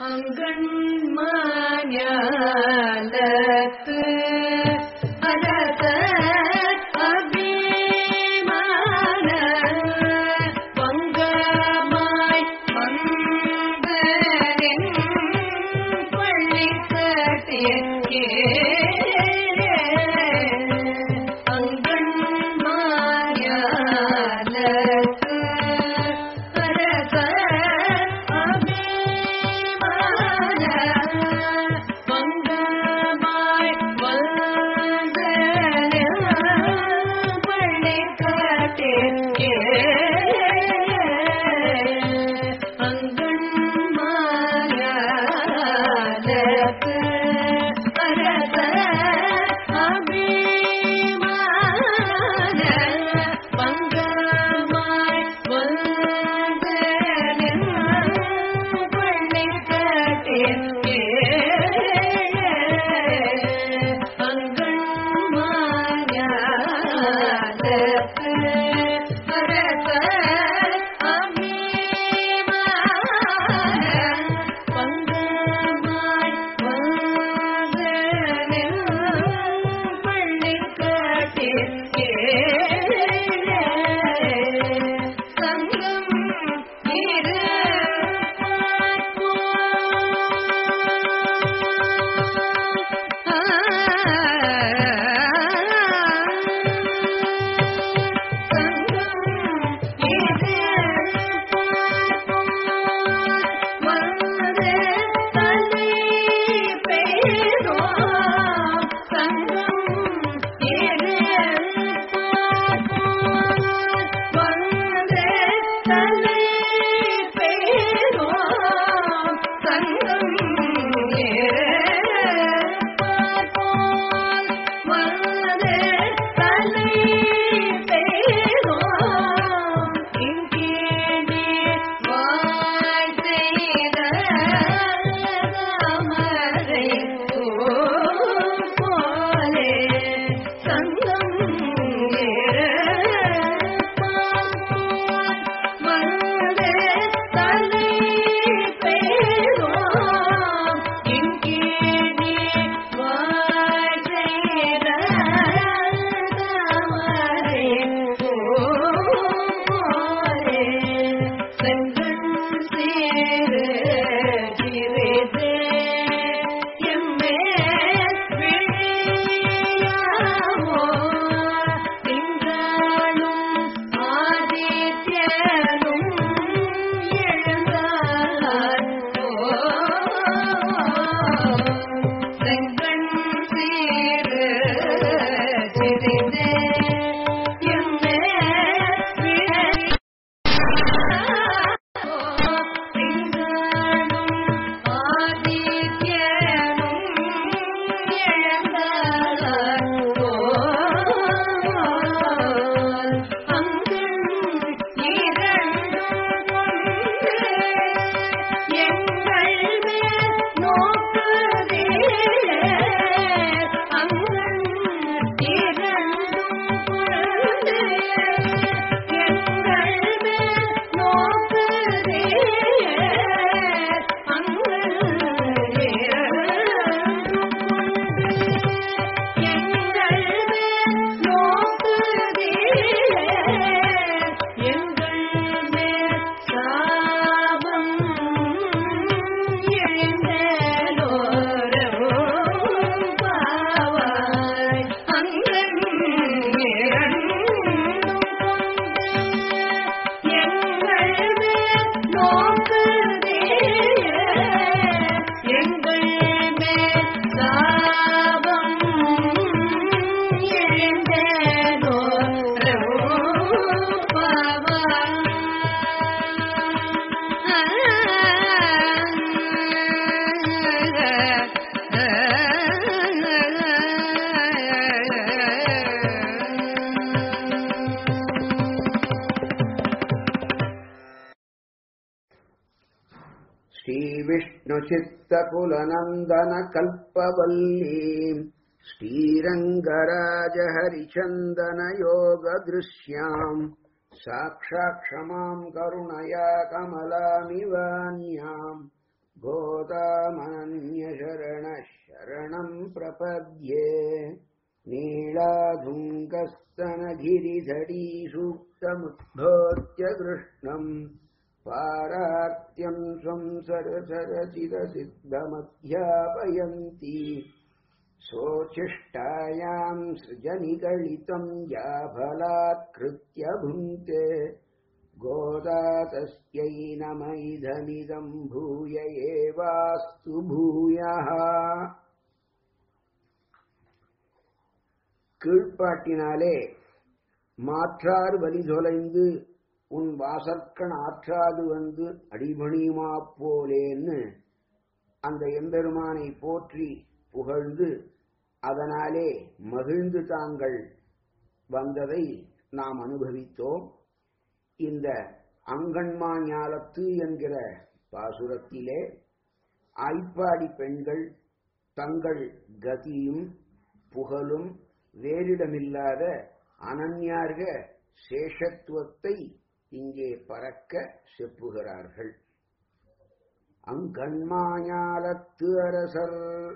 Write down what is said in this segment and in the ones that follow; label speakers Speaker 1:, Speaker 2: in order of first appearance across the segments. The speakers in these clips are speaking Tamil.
Speaker 1: அங்கண்மாஞாலத்து அரச அபிமான பங்கமாய் வந்தனின் பள்ளிக்கட்டியே அங்கண்மாஞாலத்து அரச அபிமான பங்கமாய் வந்தனின் பள்ளிக்கட்டியே அங்கண்மாயாலத்து அரச அபிமான பங்கமாய் வந்தனின் பள்ளிக்கட்டியே அங்கண்மாயாலத்து அரச அபிமான பங்கமாய் வந்தனின் பள்ளிக்கட்டியே சங்கம் இரு
Speaker 2: श्रीविष्णुचित्तकुलनन्दनकल्पवल्लीम् श्रीरङ्गराजहरिचन्दनयोगदृश्याम् साक्षात् क्षमाम् करुणया कमलामिवान्याम् गोदा प्रपद्ये नीलाधुङ्गस्तनगिरिधडीसूक्तमुद्भोत्य कृष्णम् पारात्यम् स्वम् सरसरचिरसिद्धमध्यापयन्ति सोचिष्टायाम् सृजनिगलितम् या फलात्कृत्य भुङ्क्ते गोदा तस्यै नम इदमिदम् भूय एवास्तु भूयः கீழ்ப்பாட்டினாலே மாற்றார் வலி தொலைந்து உன் வாசற்கண் ஆற்றாது வந்து அடிபணியுமா போலேன்னு அந்த எம்பெருமானை போற்றி புகழ்ந்து அதனாலே மகிழ்ந்து தாங்கள் வந்ததை நாம் அனுபவித்தோம் இந்த அங்கன்மா ஞாலத்து என்கிற பாசுரத்திலே ஆய்ப்பாடி பெண்கள் தங்கள் கதியும் புகழும் வேறிடமில்லாத அனன்யார்க சேஷத்துவத்தை இங்கே பறக்க செப்புகிறார்கள் அங்கன்மாஞாலத்து அரசர்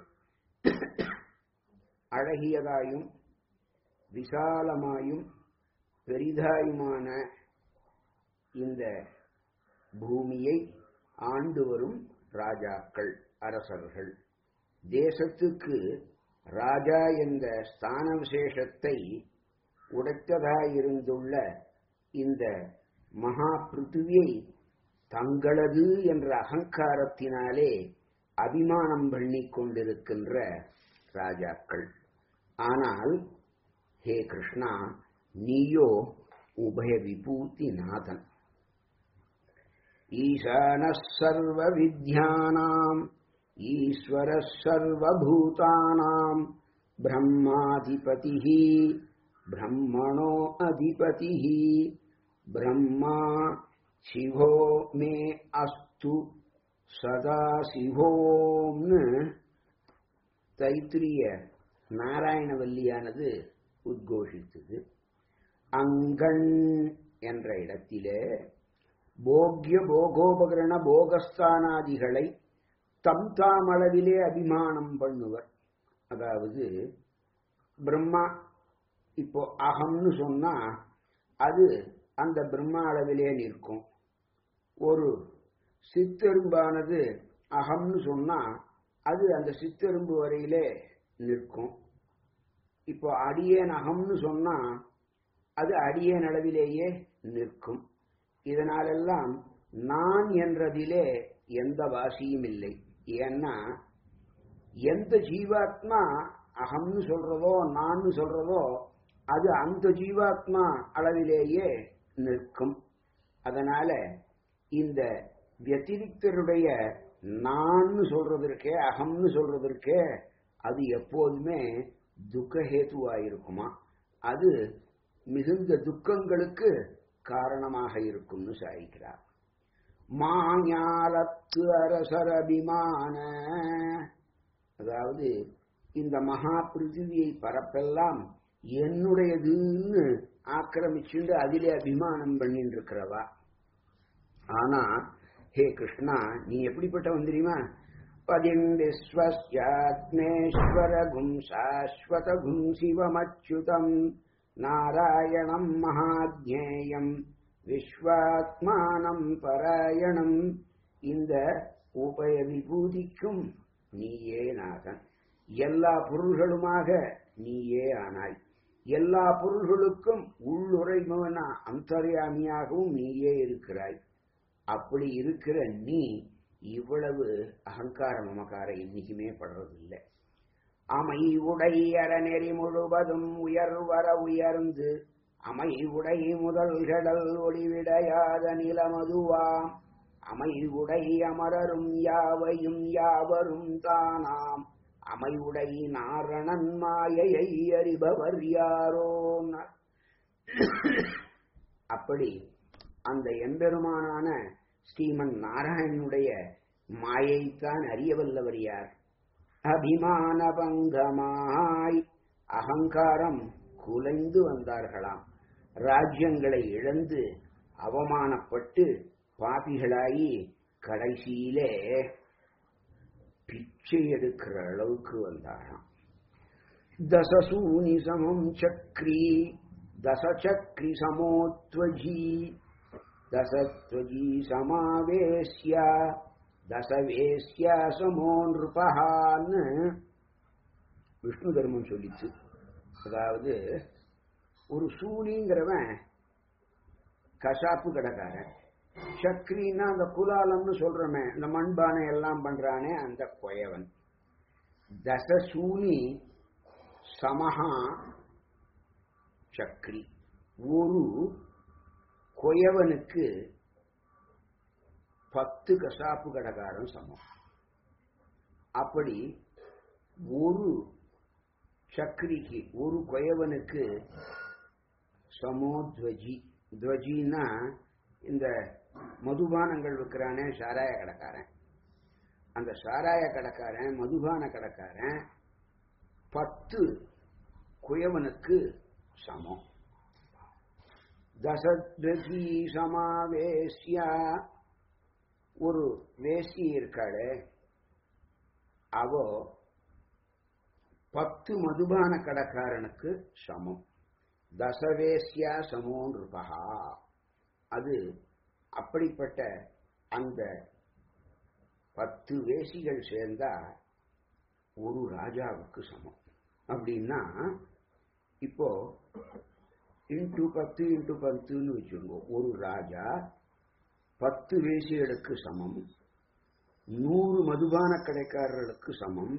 Speaker 2: அழகியதாயும் விசாலமாயும் பெரிதாயுமான இந்த பூமியை ஆண்டு வரும் ராஜாக்கள் அரசர்கள் தேசத்துக்கு ராஜா என்ற ஸ்தான விசேஷத்தை உடைத்ததாயிருந்துள்ள இந்த மகா பிருத்திவியை தங்களது என்ற அகங்காரத்தினாலே அபிமானம் பண்ணிக் கொண்டிருக்கின்ற ராஜாக்கள் ஆனால் ஹே கிருஷ்ணா நீயோ உபய விபூதி நாதன் ஈசான சர்வ வித்யானாம் ஈஸ்வர சர்வபூதானாம் பிரம்மாதிபதிः பிரம்மணோ அதிபதிः பிரம்மா சிவோ மே அஸ்து சதா சிவோம்னு தைத்திரிய நாராயணவல்லியானது உத்கோஷித்தது அங்கண் என்ற இடத்திலே போக்ய போகோபகரண போகஸ்தானாதிகளை தம் தாம் அளவிலே அபிமானம் பண்ணுவர் அதாவது பிரம்மா இப்போ அகம்னு சொன்னா அது அந்த பிரம்மா அளவிலே நிற்கும் ஒரு சித்தெரும்பானது அகம்னு சொன்னா அது அந்த சித்தெரும்பு வரையிலே நிற்கும் இப்போ அடியேன் அகம்னு சொன்னா அது அடியேன் அளவிலேயே நிற்கும் இதனாலெல்லாம் நான் என்றதிலே எந்த வாசியும் இல்லை ஏன்னா எந்த ஜீவாத்மா அகம்னு சொல்றதோ நான் சொல்றதோ அது அந்த ஜீவாத்மா அளவிலேயே நிற்கும் அதனால இந்த வத்திரிக்தருடைய நான் சொல்றதற்கே அகம்னு சொல்றதற்கே அது எப்போதுமே துக்கஹேத்துவாயிருக்குமா அது மிகுந்த துக்கங்களுக்கு காரணமாக இருக்கும்னு சாதிக்கிறார் மாஞாலத்து அரசர் அபிமான அதாவது இந்த மகா பிருத்திவியை பரப்பெல்லாம் என்னுடையதுன்னு ஆக்கிரமிச்சுண்டு அதிலே அபிமானம் பண்ணிட்டு இருக்கிறவா ஆனா ஹே கிருஷ்ணா நீ எப்படிப்பட்டவன் தெரியுமா பதிண்டிஸ்வஸ்யாத்மேஸ்வரகும் சாஸ்வதகும் சிவமச்சுதம் நாராயணம் மகாத்யேயம் விஸ்வாத்மானம் பராயணம் இந்த உபய விபூதிக்கும் நீயே நாதன் எல்லா பொருள்களுமாக நீயே ஆனாய் எல்லா பொருள்களுக்கும் உள்ளுரைமவன அந்தர்யாமியாகவும் நீயே இருக்கிறாய் அப்படி இருக்கிற நீ இவ்வளவு அகங்கார மமக்கார என்னைக்குமே படுறதில்லை அமை உடையற நெறி முழுவதும் உயர்வர உயர்ந்து அமை உடை முதல் கடல் ஒளிவிடையாத நிலமதுவாம் அமை உடை அமரரும் யாவையும் யாவரும் தானாம் அமை உடை நாரணன் மாயையை அறிபவர் யாரோ அப்படி அந்த எம்பெருமானான ஸ்ரீமன் நாராயணனுடைய மாயைத்தான் அறியவல்லவர் யார் அபிமான பங்கமாய் அகங்காரம் குலைந்து வந்தார்களாம் ராஜ்யங்களை இழந்து அவமானப்பட்டு பாபிகளாகி கடைசியிலே பிச்சை எடுக்கிற அளவுக்கு வந்தாராம் தசசூனி சமம் சக்ரி தசச்சக்ரி சமோத்வஜி தசத்வஜி சமாவேஷ்ய தசவேஷ்ய சமோ நிருபகான்னு விஷ்ணு தர்மம் சொல்லிச்சு அதாவது ஒரு சூனிங்கிறவன் கசாப்பு கடைக்காரன் சக்ரின்னா அந்த குலாலம்னு சொல்றோமே இந்த மண்பானை எல்லாம் பண்றானே அந்த கொயவன் தசசூனி சமஹா சக்ரி ஒரு கொயவனுக்கு பத்து கசாப்பு கடைக்காரன் சமம் அப்படி ஒரு சக்ரிக்கு ஒரு கொயவனுக்கு சமோத்வஜி துவஜின்னா இந்த மதுபானங்கள் விற்கிறானே சாராய கடைக்காரன் அந்த சாராய கடைக்காரன் மதுபான கடைக்காரன் பத்து குயவனுக்கு சமம் தசத்வஜி சமாவேசியா ஒரு வேசி இருக்காளே அவ பத்து மதுபான கடைக்காரனுக்கு சமம் தசவேசியா சமோ நிருபகா அது அப்படிப்பட்ட அந்த பத்து வேசிகள் சேர்ந்தா ஒரு ராஜாவுக்கு சமம் அப்படின்னா இப்போ இன்ட்டு பத்து இன்ட்டு பத்துன்னு வச்சுருங்க ஒரு ராஜா பத்து வேசிகளுக்கு சமம் நூறு மதுபான கடைக்காரர்களுக்கு சமம்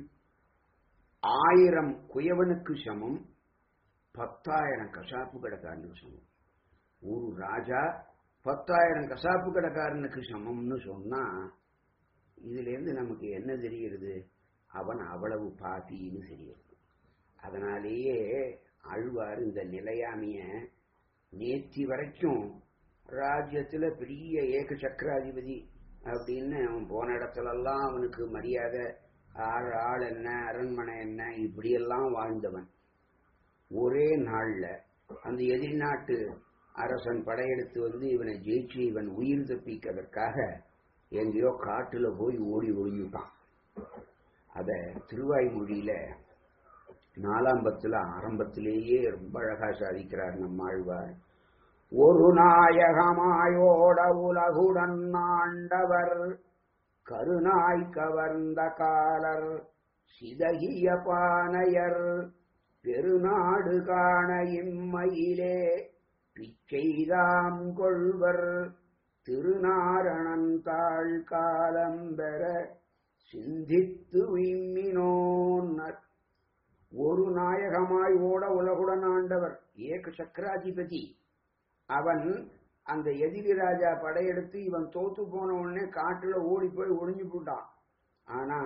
Speaker 2: ஆயிரம் குயவனுக்கு சமம் பத்தாயிரம் கசாப்பு கடைக்காரனுக்கு சமம் ஒரு ராஜா பத்தாயிரம் கசாப்பு கடைக்காரனுக்கு சமம்னு சொன்னா இதுல இருந்து நமக்கு என்ன தெரிகிறது அவன் அவ்வளவு பாப்பின்னு தெரியுது அதனாலேயே ஆழ்வார் இந்த நிலையாமிய நேத்தி வரைக்கும் ராஜ்யத்துல பெரிய ஏக சக்கராதிபதி அப்படின்னு அவன் போன இடத்துல எல்லாம் அவனுக்கு மரியாதை ஆள் ஆள் என்ன அரண்மனை என்ன இப்படியெல்லாம் வாழ்ந்தவன் ஒரே நாள்ல அந்த எதிரி நாட்டு அரசன் படையெடுத்து வந்து இவனை ஜெயிச்சு இவன் உயிர் தப்பிக்கிறதற்காக எங்கேயோ காட்டுல போய் ஓடி ஒளிஞ்சுட்டான் அத திருவாய்மொழியில நாலாம் பத்துல ஆரம்பத்திலேயே ரொம்ப அழகா சாதிக்கிறார் நம்மாழ்வார் ஒரு நாயகமாயோட உலகுடன் ஆண்டவர் கருநாய் கவர்ந்த காலர் சிதகிய பானையர் பெருநாடு காண இம்மையிலே பிச்செய்தாம் கொள்வர் திருநாரணன் தாழ் காலம்பெற சிந்தித்து விம்மினோன்னர் ஒரு நாயகமாய் ஓட உலகுடன் ஆண்டவர் ஏக சக்கராதிபதி அவன் அந்த எதிரி ராஜா படையெடுத்து இவன் தோத்து போன உடனே காட்டுல ஓடி போய் ஒளிஞ்சு போட்டான் ஆனா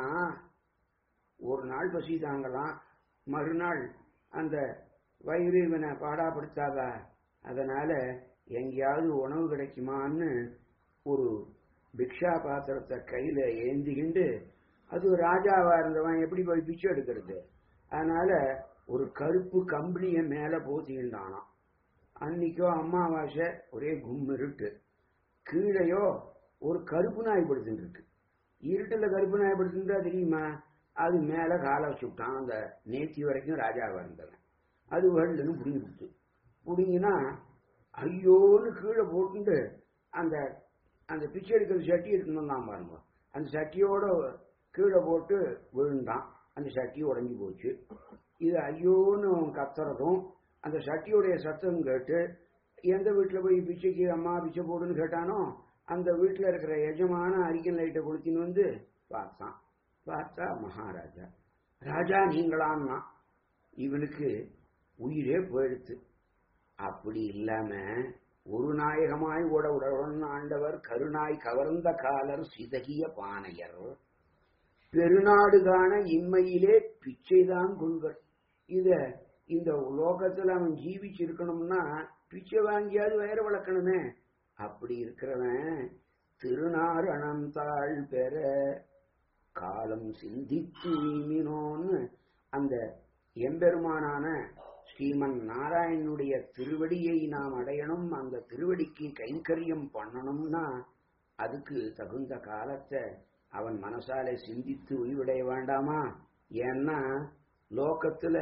Speaker 2: ஒரு நாள் பசி தாங்கலாம் மறுநாள் அந்த வயிறு இவனை பாடாப்படுத்தாதா அதனால எங்கேயாவது உணவு கிடைக்குமான்னு ஒரு பிக்ஷா பாத்திரத்தை கையில ஏந்திக்கிண்டு அது ஒரு ராஜாவா இருந்தவன் எப்படி போய் பிச்சை எடுக்கிறது அதனால ஒரு கருப்பு கம்பளிய மேல போத்திக்கிட்டானாம் அன்னைக்கோ அம்மாவாசை ஒரே கும் இருட்டு கீழையோ ஒரு கருப்பு நாய் படுத்துட்டு இருக்கு இருட்டுல கருப்பு நாய் படுத்துட்டா தெரியுமா அது மேல காலை வச்சுட்டான் அந்த நேத்தி வரைக்கும் ராஜாவா இருந்தவன் அது வெள்ளன்னு புடிங்கி கொடுத்து புடிங்கினா ஐயோன்னு கீழே போட்டுட்டு அந்த அந்த பிச்சை எடுக்கிற சட்டி எடுக்கணும் தான் பாருங்க அந்த சட்டியோட கீழே போட்டு விழுந்தான் அந்த சட்டி உடஞ்சி போச்சு இது ஐயோன்னு அவன் கத்துறதும் அந்த சட்டியுடைய சத்தம் கேட்டு எந்த வீட்டில் போய் பிச்சைக்கு அம்மா பிச்சை போடுன்னு கேட்டானோ அந்த வீட்டில் இருக்கிற எஜமான அரிக்கன் லைட்டை கொளுத்தின்னு வந்து பார்த்தான் பார்த்தா மகாராஜா ராஜா நீங்களான்னா இவனுக்கு உயிரே போயிடுத்து அப்படி இல்லாம ஒரு நாயகமாய் ஓட உடவுடன் ஆண்டவர் கருணாய் கவர்ந்த காலர் சிதகிய பானையர் பெருநாடு காண இம்மையிலே பிச்சைதான் கொள்வர் இத இந்த லோகத்துல அவன் ஜீவிச்சிருக்கணும்னா பிச்சை வாங்கியாவது வயிற வளர்க்கணுமே அப்படி இருக்கிறவன் திருநாறு அனந்தாள் பெற காலம் சிந்தித்து மீனோன்னு அந்த எம்பெருமானான ஸ்ரீமன் நாராயணனுடைய திருவடியை நாம் அடையணும் அந்த திருவடிக்கு கைங்கரியம் பண்ணணும்னா அதுக்கு தகுந்த காலத்தை அவன் மனசாலே சிந்தித்து உய்விடைய வேண்டாமா ஏன்னா லோகத்துல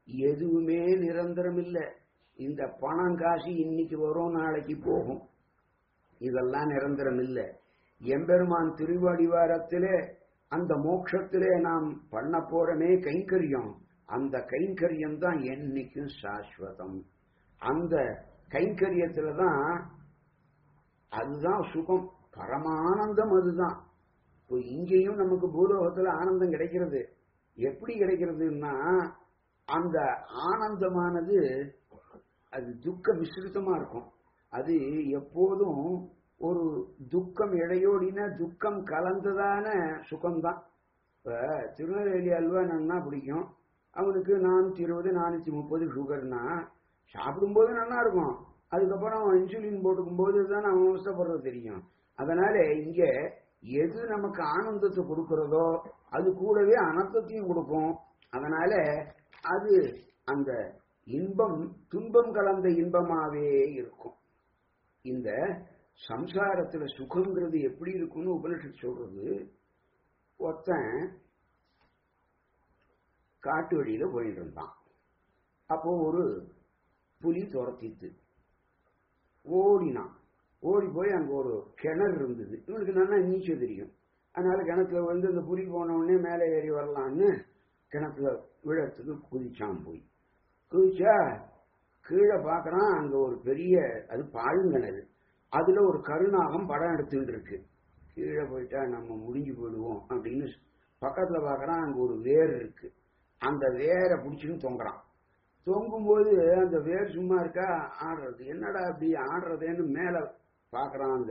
Speaker 2: எதுவுமே நிரந்தரம் இல்லை இந்த பணம் காசு இன்னைக்கு வரும் நாளைக்கு போகும் இதெல்லாம் நிரந்தரம் இல்லை எம்பெருமான் திருவடிவாரத்திலே அந்த மோட்சத்திலே நாம் பண்ண போறமே கைங்கரியம் அந்த கைங்கரியம் தான் என்னைக்கும் சாஸ்வதம் அந்த கைங்கரியத்துல தான் அதுதான் சுகம் பரமானந்தம் அதுதான் இப்போ இங்கேயும் நமக்கு பூலோகத்துல ஆனந்தம் கிடைக்கிறது எப்படி கிடைக்கிறதுன்னா அந்த ஆனந்தமானது அது துக்க மிஸ்ரிதமா இருக்கும் அது எப்போதும் ஒரு துக்கம் இடையோடின துக்கம் கலந்ததான சுகம்தான் இப்ப திருநெல்வேலி அல்வா நன்னா பிடிக்கும் அவனுக்கு நானூத்தி இருபது நானூத்தி முப்பது சுகர்னா சாப்பிடும்போது நல்லா இருக்கும் அதுக்கப்புறம் இன்சுலின் போட்டுக்கும் போது தான் அவன் அவஸ்தப்படுறது தெரியும் அதனால இங்க எது நமக்கு ஆனந்தத்தை கொடுக்கிறதோ அது கூடவே அனர்த்தத்தையும் கொடுக்கும் அதனால அது அந்த இன்பம் துன்பம் கலந்த இன்பமாவே இருக்கும் இந்த சம்சாரத்துல சுகங்கிறது எப்படி இருக்கும்னு உபனிஷத் சொல்றது ஒருத்தன் காட்டு வழியில போயிட்டு இருந்தான் அப்போ ஒரு புலி துரத்தித்து ஓடினான் ஓடி போய் அங்க ஒரு கிணறு இருந்தது இவனுக்கு நல்லா நீச்சல் தெரியும் அதனால கிணத்துல வந்து இந்த புலி போன உடனே மேலே ஏறி வரலான்னு கிணத்துல விழத்துக்கு குதிச்சான் போய் குதிச்சா கீழே பார்க்கறான் அங்க ஒரு பெரிய அது பாழுங்கிணறு அதுல ஒரு கருநாகம் படம் எடுத்துட்டு இருக்கு கீழே போயிட்டா நம்ம முடிஞ்சு போயிடுவோம் அப்படின்னு பக்கத்துல பார்க்கறான் அங்க ஒரு வேர் இருக்கு அந்த வேரை பிடிச்சின்னு தொங்குறான் தொங்கும்போது அந்த வேர் சும்மா இருக்கா ஆடுறது என்னடா அப்படி ஆடுறதேன்னு மேல பார்க்கறான் அந்த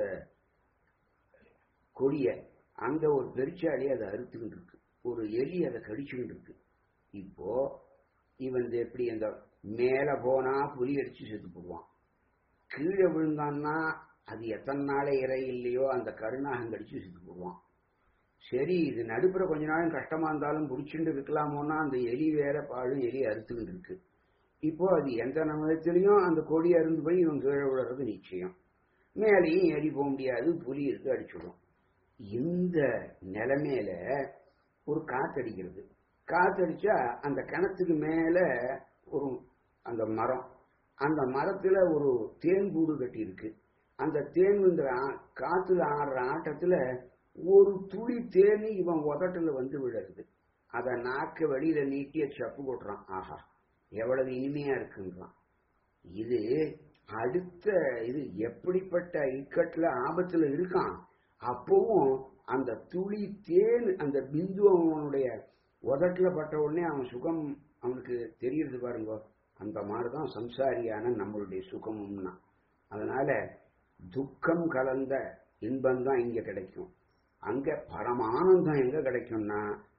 Speaker 2: கொடிய அங்க ஒரு பெருச்சாடி அதை அறுத்துக்கிட்டு இருக்கு ஒரு எலி அதை கடிச்சுக்கிட்டு இருக்கு இப்போ இவன் எப்படி அந்த மேல போனா புலி அடிச்சு செத்து போடுவான் கீழே விழுந்தான்னா அது எத்தனை நாளே இறை இல்லையோ அந்த கருணாகம் கடிச்சு செத்து போடுவான் சரி இது நடுப்புற கொஞ்ச நாளும் கஷ்டமா இருந்தாலும் புடிச்சுட்டு இருக்கலாமோன்னா அந்த எலி வேற பாழும் எலி அறுத்துக்கிட்டு இருக்கு இப்போ அது எந்த நிமிடத்திலையும் அந்த கொடி அருந்து போய் இவன் கீழே விழுறது நிச்சயம் மேலேயும் எலி போக முடியாது புலி இருக்கு அடிச்சுடும் இந்த நிலைமையில ஒரு காத்தடிக்கிறது காத்தடிச்சா அந்த கிணத்துக்கு மேல ஒரு அந்த மரம் அந்த மரத்துல ஒரு தேன் கூடு கட்டி இருக்கு அந்த தேன் இந்த ஆ- காத்துல ஆடுற ஆட்டத்துல ஒரு துளி தேனி இவன் உதட்டுல வந்து விழுறது அத நாக்க வெளியில நீட்டிய சப்பு கொட்டுறான் ஆஹா எவ்வளவு இனிமையா இருக்குன்றான் இது அடுத்த இது எப்படிப்பட்ட இக்கட்டுல ஆபத்துல இருக்கான் அப்பவும் அந்த துளி தேன் அந்த பிந்து அவனுடைய உதட்டுல பட்ட உடனே அவன் சுகம் அவனுக்கு தெரியுது பாருங்க அந்த மாதிரிதான் சம்சாரியான நம்மளுடைய சுகமும்னா அதனால துக்கம் கலந்த இன்பம் தான் இங்க கிடைக்கும் அங்க பரமானந்தம் எங்க கிடைக்கும்னா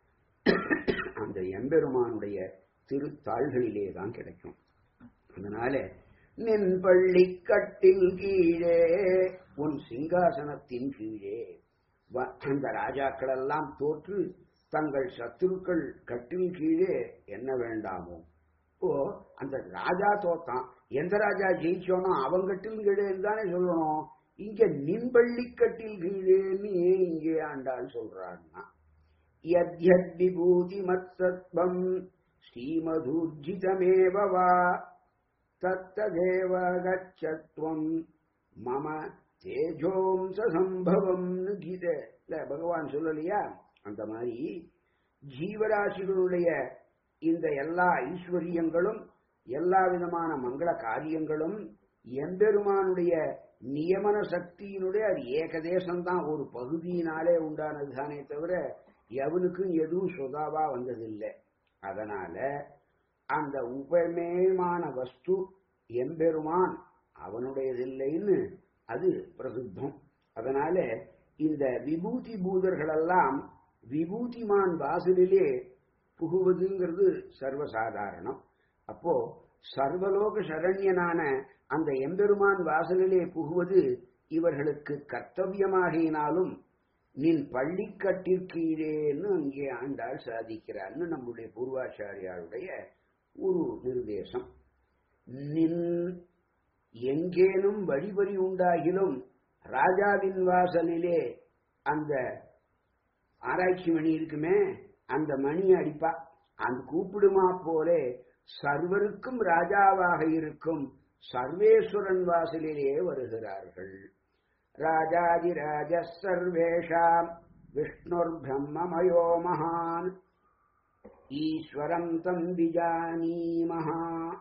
Speaker 2: அந்த எம்பெருமானுடைய திருத்தாள்களிலே தான் கிடைக்கும் அதனால நின் பள்ளிக்கட்டில் கீழே உன் சிங்காசனத்தின் கீழே வ- அந்த ராஜாக்கள் எல்லாம் தோற்று தங்கள் சத்துருக்கள் கட்டில் கீழே என்ன வேண்டாமோ இப்போ அந்த ராஜா தோத்தான் எந்த ராஜா ஜெயிச்சோனோ அவன் கட்டில் கீழே தானே சொல்லணும் இங்க நின் பள்ளிக்கட்டில் கீழேன்னு ஏன் இங்கே ஆண்டாள் சொல்றான்னா யத்யத் விபூதி மத்சத்வம் ஸ்ரீமதூர்ஜிதமேவ வா தத்ததேவ கச்சத்வம் மம தேஜோம்ச சம்பவம்னு கீதை இல்ல பகவான் சொல்லலையா அந்த மாதிரி ஜீவராசிகளுடைய இந்த எல்லா ஐஸ்வர்யங்களும் எல்லா விதமான மங்கள காரியங்களும் எம்பெருமானுடைய நியமன சக்தியினுடைய அது ஏகதேசம்தான் ஒரு பகுதியினாலே உண்டானது தானே தவிர எவனுக்கும் எதுவும் சொதாவா வந்ததில்லை அதனால அந்த உபமேயமான வஸ்து எம்பெருமான் அவனுடையதில்லைன்னு அது பிரசித்தம் அதனால இந்த விபூதி பூதர்களெல்லாம் விபூதிமான் வாசலிலே புகுவதுங்கிறது சர்வசாதாரணம் அப்போ சர்வலோக சரண்யனான அந்த எம்பெருமான் வாசலிலே புகுவது இவர்களுக்கு கர்த்தவியமாகினாலும் நின் பள்ளிக்கட்டிற்கீழேன்னு அங்கே ஆண்டாள் சாதிக்கிறான்னு நம்முடைய பூர்வாச்சாரியாருடைய ஒரு நிர்தேசம் நின் எங்கேனும் வழிபறி உண்டாகிலும் ராஜாவின் வாசலிலே அந்த ஆராய்ச்சி மணி இருக்குமே அந்த மணி அடிப்பா அந்த கூப்பிடுமா போலே சர்வருக்கும் ராஜாவாக இருக்கும் சர்வேஸ்வரன் வாசலிலே வருகிறார்கள் ராஜாதிராஜ சர்வேஷாம் விஷ்ணுர் பிரம்மமயோ மகான் ஈஸ்வரம் தம் விஜானீமஹா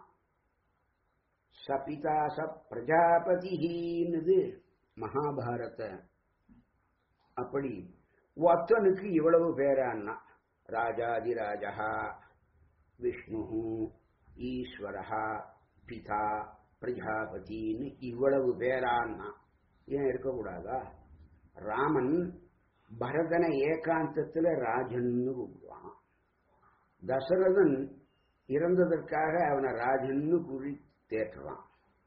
Speaker 2: சபிதா ச பிரஜாபதிஹீன்னுது மகாபாரத அப்படி ஒத்தனுக்கு இவ்வளவு பேரான்னா ராஜாதிராஜா விஷ்ணு ஈஸ்வரஹா பிதா பிரஜாபதின்னு இவ்வளவு பேரான்னா ஏன் இருக்கக்கூடாதா ராமன் பரதனை ஏகாந்தத்துல ராஜன்னு கூப்பிடுவான் தசரதன் இறந்ததற்காக அவனை ராஜன்னு கூறி தேற்றுறான்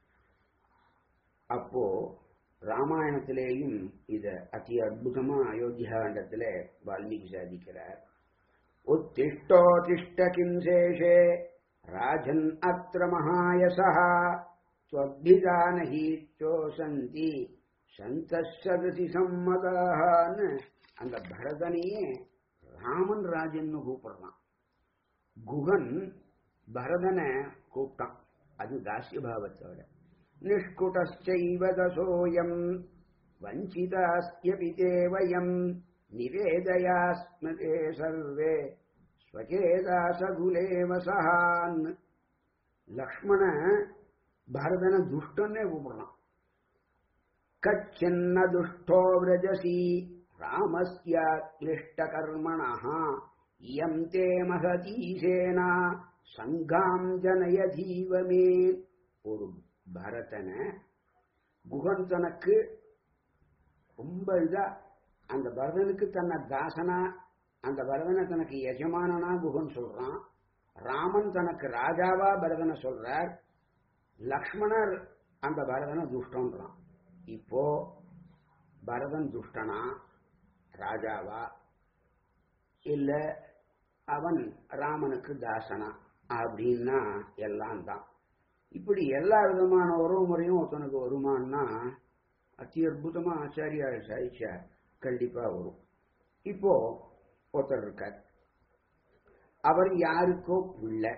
Speaker 2: அப்போ ராமாயணத்திலேயும் இத அதி அற்புதமா அயோத்தியாண்டத்துல வால்மீகி சாதிக்கிறார் உத்திஷ்டோதிஷ்ட கிம்சேஷே ராஜன் அத்திர மகாயசா ஸ்வபிதானஹி சோசந்தி சந்தசதசி சம்மதான்னு அந்த பரதனையே ராமன் ராஜன்னு கூப்பிடுறான் குகன் பரதனை கூப்பிட்டான் அது தாசிய பாவத்தோட நிஷ்குடைவ தசோயம் வஞ்சிதாஸ்யபி தேவயம் நிவேதயாஸ்மதே சர்வே ஸ்வகேதாசகுலே வசகான் லக்ஷ்மண பரதன துஷ்டன்னே கூப்பிடுறான் கச்சின்ன துஷ்டோ விரஜசி ராமஸ்ய கிளிஷ்ட கர்மணா இயம் தே மகதீ சேனா சங்காம் ஜனய ஜீவமே ஒரு பரதனை குகன் தனக்கு ரொம்ப இதா அந்த பரதனுக்கு தன்னை தாசனா அந்த பரதனை தனக்கு எஜமானனா குகன் சொல்றான் ராமன் தனக்கு ராஜாவா பரதனை சொல்றார் லக்ஷ்மணர் அந்த பரதனை துஷ்டன்றான் இப்போ பரதன் துஷ்டனா ராஜாவா இல்ல அவன் ராமனுக்கு தாசனா அப்படின்னா எல்லாம் தான் இப்படி எல்லா விதமான உறவு முறையும் ஒருத்தனுக்கு வருமானா அத்தி அற்புதமா ஆச்சாரியா சாதிச்சா கண்டிப்பா வரும் இப்போ ஒருத்தர் இருக்கார் அவர் யாருக்கோ பிள்ளை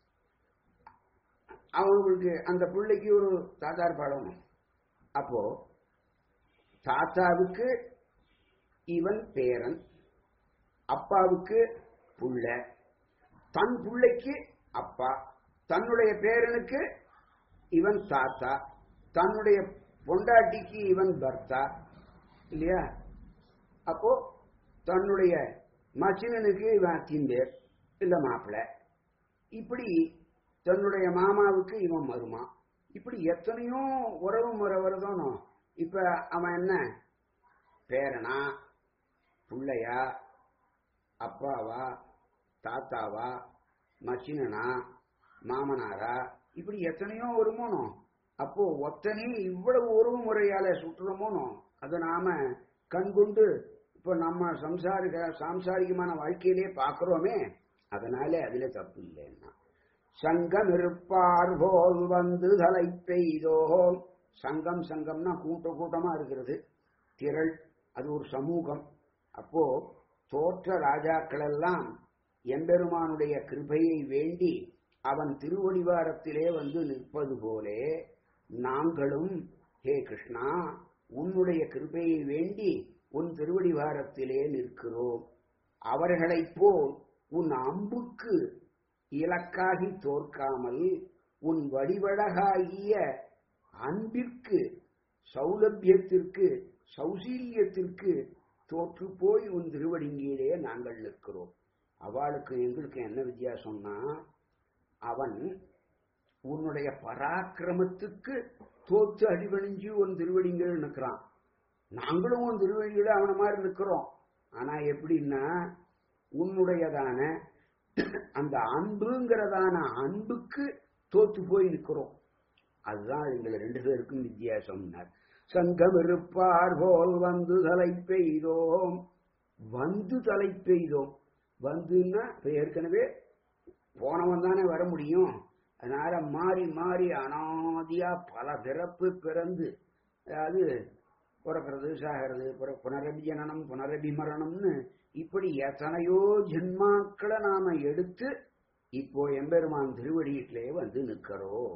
Speaker 2: அவங்களுக்கு அந்த பிள்ளைக்கு ஒரு தாத்தார் பாடணும் அப்போ தாத்தாவுக்கு இவன் பேரன் அப்பாவுக்கு புள்ள தன் பிள்ளைக்கு அப்பா தன்னுடைய பேரனுக்கு இவன் தாத்தா தன்னுடைய பொண்டாட்டிக்கு இவன் பர்த்தா இல்லையா அப்போ தன்னுடைய மச்சினனுக்கு இவன் அத்திம்பேர் இல்ல மாப்பிள்ள இப்படி தன்னுடைய மாமாவுக்கு இவன் மருமா இப்படி எத்தனையோ உறவு முறை வருதானோ இப்ப அவன் என்ன பேரனா புள்ளையா அப்பாவா தாத்தாவா மச்சினனா மாமனாரா இப்படி எத்தனையோ வருமோனோ அப்போ ஒத்தனை இவ்வளவு உறவு முறையால சுற்றுறமோனோ அதை நாம கண்கொண்டு இப்ப நம்ம சம்சாரிக சாம்சாரிகமான வாழ்க்கையிலே பார்க்கிறோமே அதனால அதுல தப்பு இல்லைன்னா சங்கம் இருப்பார் போல் வந்து தலை பெய்தோ சங்கம் சங்கம்னா கூட்ட கூட்டமா இருக்கிறது திரள் அது ஒரு சமூகம் அப்போ தோற்ற ராஜாக்கள் எல்லாம் எம்பெருமானுடைய கிருபையை வேண்டி அவன் திருவடிவாரத்திலே வந்து நிற்பது போலே நாங்களும் ஹே கிருஷ்ணா உன்னுடைய கிருபையை வேண்டி உன் திருவடிவாரத்திலே நிற்கிறோம் அவர்களைப் போல் உன் அம்புக்கு இலக்காகி தோற்காமல் உன் வடிவழகாகிய அன்பிற்கு சௌலபியத்திற்கு சௌசீல்யத்திற்கு தோற்று போய் உன் திருவடிங்கீழே நாங்கள் நிற்கிறோம் அவளுக்கு எங்களுக்கு என்ன வித்தியாசம்னா அவன் உன்னுடைய பராக்கிரமத்துக்கு தோத்து அடிபணிஞ்சு உன் திருவடிங்கள் நிற்கிறான் நாங்களும் உன் திருவடியில அவன மாதிரி நிற்கிறோம் ஆனா எப்படின்னா உன்னுடையதான அந்த அன்புங்கிறதான அன்புக்கு தோத்து போய் நிற்கிறோம் அதுதான் எங்களை ரெண்டு பேருக்கும் வித்தியாசம்னார் சங்கம் இருப்பார் போல் வந்து தலை பெய்தோம் வந்து தலை பெய்தோம் வந்துன்னா இப்ப ஏற்கனவே போனவன் தானே வர முடியும் அதனால மாறி மாறி அனாதியா பல பிறப்பு பிறந்து அதாவது பிறக்கிறது சாகிறது புனரபி ஜனனம் புனரபி மரணம்னு இப்படி எத்தனையோ ஜென்மாக்களை நாம எடுத்து இப்போ எம்பெருமான் திருவடியிலே வந்து நிற்கிறோம்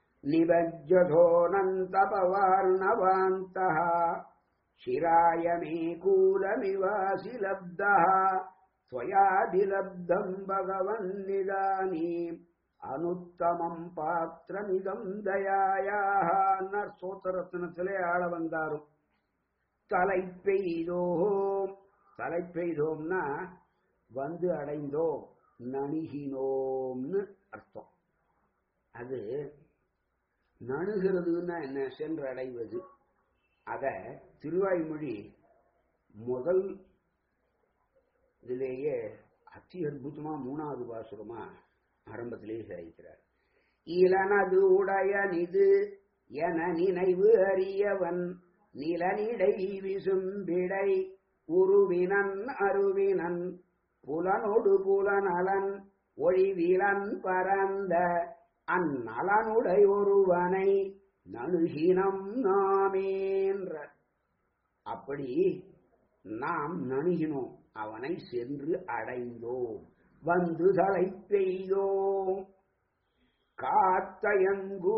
Speaker 2: நிபஜ்ஜதோனந்தபவார்ணவாந்தः शिराय मे कूलमिवासि लब्धः त्वयादिलब्धम् भगवन्निदानीम् அனுத்தமம் பாத்திரமிதம் தயாயாக சோத்தரத்தினத்திலே ஆள வந்தாரும் தலை பெய்தோம் தலை பெய்தோம்னா வந்து அடைந்தோம் நணுகினோம்னு அர்த்தம் அது நணுகிறதுன்னா என்ன சென்றடைவது அத திருவாய்மொழி முதல் இதிலேயே அதி அற்புதமா மூணாவது பாசுரமா ஆரம்பத்திலேயே சாதிக்கிறார் இளனது உடையனிது என நினைவு அறியவன் நிலனிடை விசும்பிடை உருவினன் அருவினன் புலனொடு புலனலன் ஒழிவிலன் பரந்த அந்நலனுடை ஒருவனை நணுகினம் நாமேன்ற அப்படி நாம் நணுகினோம் அவனை சென்று அடைந்தோம் வந்து தலை பெய்தோம் காத்தயங்கு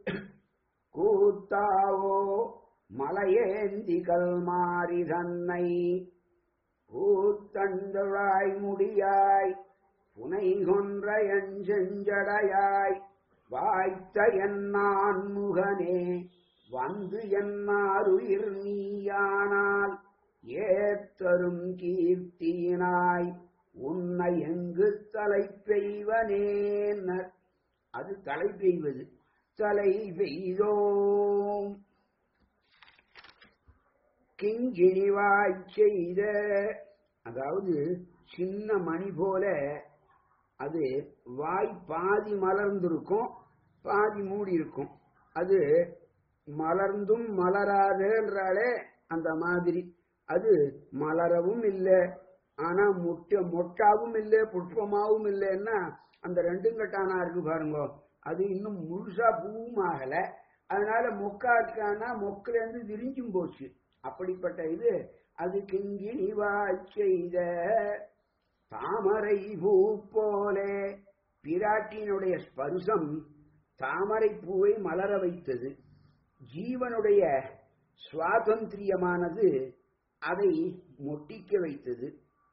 Speaker 2: கூத்தாவோ மலையேந்தி கல்மாரி தன்னை கூத்தந்தழாய் முடியாய் புனை கொன்ற என் செஞ்சடையாய் வாய்த்த என்னான் முகனே வந்து என்னாருயிர் நீயானால் ஏத்தரும் கீர்த்தியினாய் உன்னை எங்கு தலை பெய்வனேன்னர் அது தலை பெய்வது தலை பெய்தோம் கிங்கிணிவாய் செய்த அதாவது சின்ன மணி போல அது வாய் பாதி மலர்ந்திருக்கும் பாதி மூடி இருக்கும் அது மலர்ந்தும் மலராதுன்றாலே அந்த மாதிரி அது மலரவும் இல்லை ஆனா முட்டை மொட்டாவும் இல்லை புஷ்பமாவும் இல்லைன்னா அந்த ரெண்டும் கட்டானா இருக்கு பாருங்க அது இன்னும் முழுசா பூவும் ஆகல அதனால மொக்காக்கானா மொக்கில இருந்து விரிஞ்சும் போச்சு அப்படிப்பட்ட இது அது கிங்கிணி செய்த தாமரை பூ போலே பிராட்டியினுடைய ஸ்பர்சம் தாமரை பூவை மலர வைத்தது ஜீவனுடைய சுவாதந்திரியமானது அதை மொட்டிக்க வைத்தது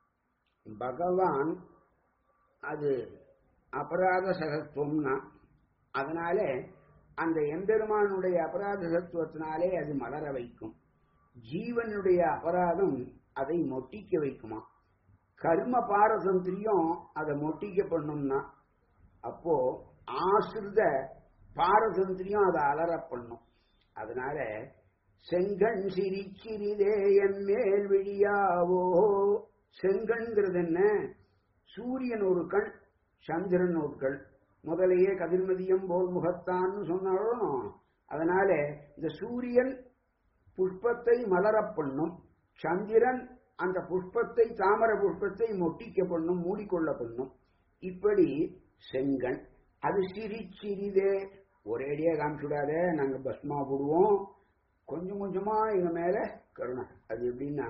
Speaker 2: பகவான் அது அபராத சகத்துவம்னா அதனால அந்த எம்பெருமானுடைய அபராத சத்துவத்தினாலே அது மலர வைக்கும் ஜீவனுடைய அபராதம் அதை மொட்டிக்க வைக்குமா கர்ம பாரதந்திரியம் அதை மொட்டிக்க பண்ணும்னா அப்போ ஆசிரித பாரதந்திரியம் அதை அலற பண்ணும் அதனால செங்கண் சிரிச்சிறிதே என் மேல் விழியாவோ செங்கண்கிறது என்ன சூரியன் ஒரு கண் சந்திரன் ஒரு கண் முதலையே கதிர்மதியம் போல் முகத்தான்னு சொன்னாலும் அதனால இந்த சூரியன் புஷ்பத்தை மலரப் பண்ணும் சந்திரன் அந்த புஷ்பத்தை தாமர புஷ்பத்தை மொட்டிக்க பண்ணும் மூடிக்கொள்ள பண்ணும் இப்படி செங்கண் அது சிரி சிறிதே ஒரேடியா காமிச்சுடாத நாங்க பஸ்மா போடுவோம் கொஞ்சம் கொஞ்சமா எங்க மேல கருணை அது எப்படின்னா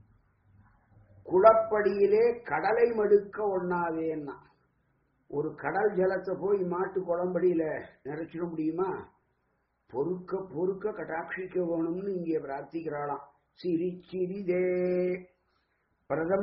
Speaker 2: குளப்படியிலே கடலை மடுக்க ஒண்ணாதேன்னா ஒரு கடல் ஜலத்தை போய் மாட்டு குளம்படியில நிறைச்சிட முடியுமா பொறுக்க பொறுக்க கட்டாட்சிக்க வேணும்னு இங்கே பிரார்த்திக்கிறாளாம் சிரி சிறிதே பிரதம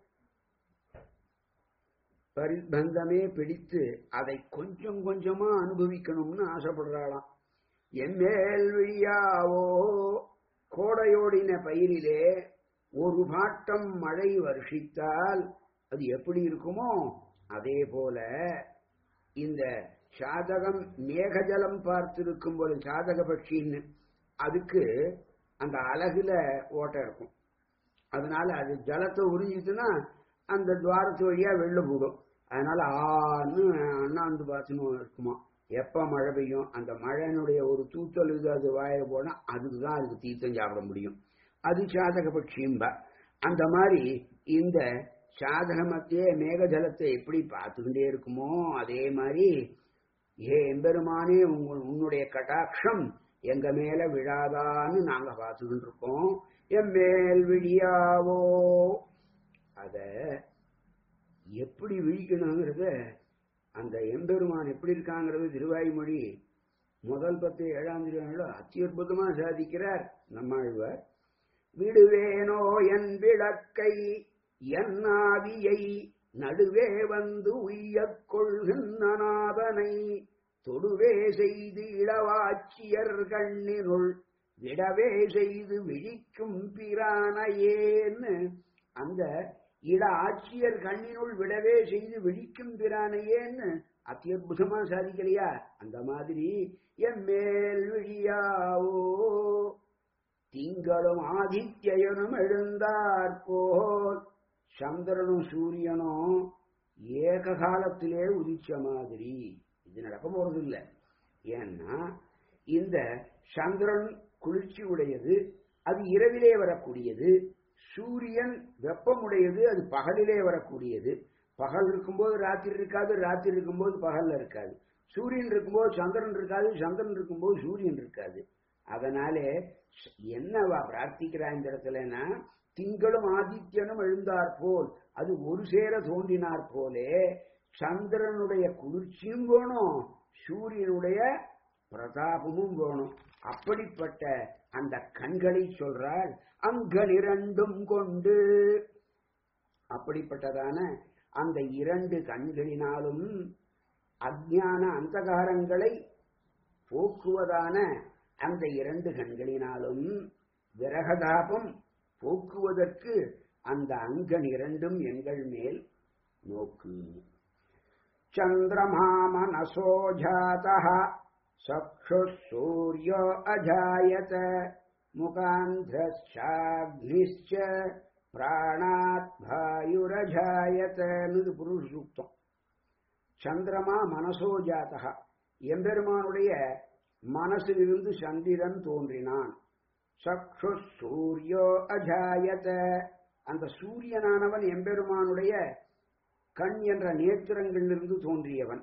Speaker 2: பரிபந்தமே பிடித்து அதை கொஞ்சம் கொஞ்சமா அனுபவிக்கணும்னு ஆசைப்படுறாளாம் எம்மேல் விழியாவோ கோடையோடின பயிரிலே ஒரு பாட்டம் மழை வருஷித்தால் அது எப்படி இருக்குமோ அதே போல இந்த சாதகம் மேகஜலம் பார்த்திருக்கும் போது சாதக பட்சின்னு அதுக்கு அந்த அழகுல ஓட்டம் இருக்கும் அதனால அது ஜலத்தை உறிஞ்சிச்சுன்னா அந்த துவாரத்து வழியா வெளில போடும் அதனால ஆன்னு அண்ணாந்து பார்த்துன்னு இருக்குமா எப்ப மழை பெய்யும் அந்த மழையினுடைய ஒரு தூத்தல் இது அது வாய போனா அதுக்கு தான் அதுக்கு தீர்த்தம் சாப்பிட முடியும் அது சாதக பட்சியும்பா அந்த மாதிரி இந்த சாதகமத்தையே மேகஜலத்தை எப்படி பார்த்துக்கிட்டே இருக்குமோ அதே மாதிரி ஏ எம்பெருமானே உங்க உன்னுடைய கட்டாட்சம் எங்க மேல விழாதான்னு நாங்க பார்த்துக்கிட்டு இருக்கோம் என் மேல் விழியாவோ அத எப்படி விழிக்கணுங்கிறத அந்த எம்பெருமான் எப்படி இருக்காங்கிறது திருவாய்மொழி முதல் பத்து ஏழாம் திருவாயில அத்தியுற்புதமா சாதிக்கிறார் நம்மாழ்வார் விடுவேனோ என் விளக்கை என் ஆவியை நடுவே வந்து உய்யக் கொள்கின்றனாதனை தொடுவே செய்து இளவாட்சியர் கண்ணினுள் விடவே செய்து விழிக்கும் பிரானையேன்னு அந்த இட ஆட்சியர் கண்ணினுள் விடவே செய்து விழிக்கும் பிரானையேன்னு அத்தியுதமா சாதிக்கலையா அந்த மாதிரி என் மேல் விழியாவோ திங்களும் ஆதித்யனும் எழுந்தார் போல் சந்திரனும் சூரியனும் ஏக காலத்திலே உதிச்ச மாதிரி இது நடக்க போறது இல்லை ஏன்னா இந்த சந்திரன் குளிர்ச்சி உடையது அது இரவிலே வரக்கூடியது சூரியன் வெப்பமுடையது அது பகலிலே வரக்கூடியது பகல் இருக்கும்போது ராத்திரி இருக்காது ராத்திரி இருக்கும்போது பகல்ல இருக்காது சூரியன் இருக்கும்போது சந்திரன் இருக்காது சந்திரன் இருக்கும்போது சூரியன் இருக்காது அதனாலே என்னவா பிரார்த்திக்கிறா இந்த இடத்துலன்னா திங்களும் ஆதித்யனும் எழுந்தார் போல் அது ஒரு சேர தோன்றினார் போலே சந்திரனுடைய குளிர்ச்சியும் வேணும் சூரியனுடைய பிரதாபமும் வேணும் அப்படிப்பட்ட அந்த கண்களை சொல்றாள் அங்கள் இரண்டும் கொண்டு அப்படிப்பட்டதான அந்த இரண்டு கண்களினாலும் அஜான அந்தகாரங்களை போக்குவதான அந்த இரண்டு கண்களினாலும் விரகதாபம் போக்குவதற்கு அந்த அங்கன் இரண்டும் எங்கள் மேல் நோக்கு சந்திரமா மனசோ ஜாதா சக்ஷு சூரியோ அஜாயத முகாந்திரச்சாக்னிச்ச பிராணாத் பாயுரஜாயத்தன்னு புருஷ சூக்தம் சந்திரமா மனசோ ஜாதகா எம்பெருமானுடைய மனசிலிருந்து சந்திரன் தோன்றினான் சக்ஷு சூரியோ அஜாயத அந்த சூரியனானவன் எம்பெருமானுடைய கண் என்ற நேத்திரங்களிலிருந்து தோன்றியவன்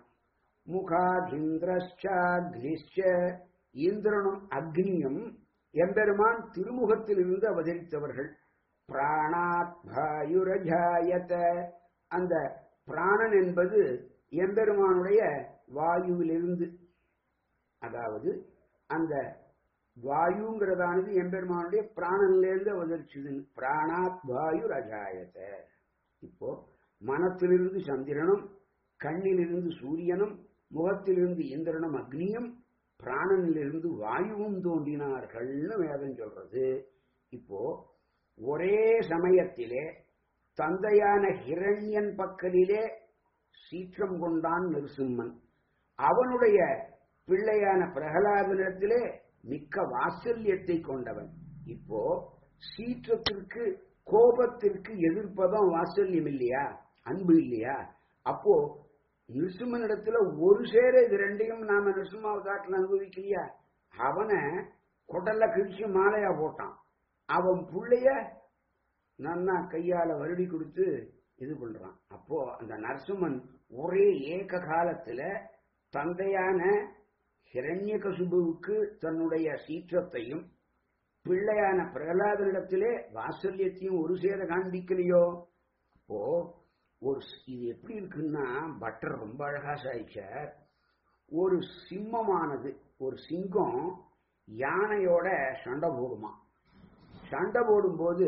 Speaker 2: முகாதிந்திரஷ்சாக்னிஷ்ச இந்திரனும் அக்னியும் எம்பெருமான் திருமுகத்திலிருந்து அவதரித்தவர்கள் பிராணாத் பாயுரஜாயத அந்த பிராணன் என்பது எம்பெருமானுடைய வாயுவிலிருந்து அதாவது அந்த வாயுங்கிறதானது எம்பெருமானுடைய பிராணனிலிருந்து அவதரிச்சது பிராணாத் வாயு ரஜாயத இப்போ மனத்திலிருந்து சந்திரனும் கண்ணிலிருந்து சூரியனும் முகத்திலிருந்து இந்திரனும் அக்னியும் பிராணனிலிருந்து வாயுவும் தோன்றினார்கள்னு வேதம் சொல்றது இப்போ ஒரே சமயத்திலே தந்தையான ஹிரண்யன் பக்கலிலே சீற்றம் கொண்டான் நிருசிம்மன் அவனுடைய பிள்ளையான பிரகலாதனிடத்திலே மிக்க வாத்சல்யத்தை கொண்டவன் இப்போ சீற்றத்திற்கு கோபத்திற்கு எதிர்ப்பதும் வாத்சல்யம் இல்லையா அன்பு இல்லையா அப்போ நிருசிம்மனிடத்துல ஒரு சேர இது ரெண்டையும் நாம நிருசிம்மாவதாட்டில் அனுபவிக்கலையா அவனை குடல்ல கிழிச்சு மாலையா போட்டான் அவன் புள்ளைய நன்னா கையால வருடி கொடுத்து இது பண்றான் அப்போ அந்த நரசிம்மன் ஒரே ஏக காலத்துல தந்தையான ஹிரண்யகசுபுவுக்கு தன்னுடைய சீற்றத்தையும் பிள்ளையான பிரகலாதனிடத்திலே வாசல்யத்தையும் ஒரு சேர காண்பிக்கலையோ அப்போ ஒரு இது எப்படி இருக்குன்னா பட்டர் ரொம்ப அழகா சாய்ச்சார் ஒரு சிம்மமானது ஒரு சிங்கம் யானையோட சண்டை போடுமா சண்டை போடும்போது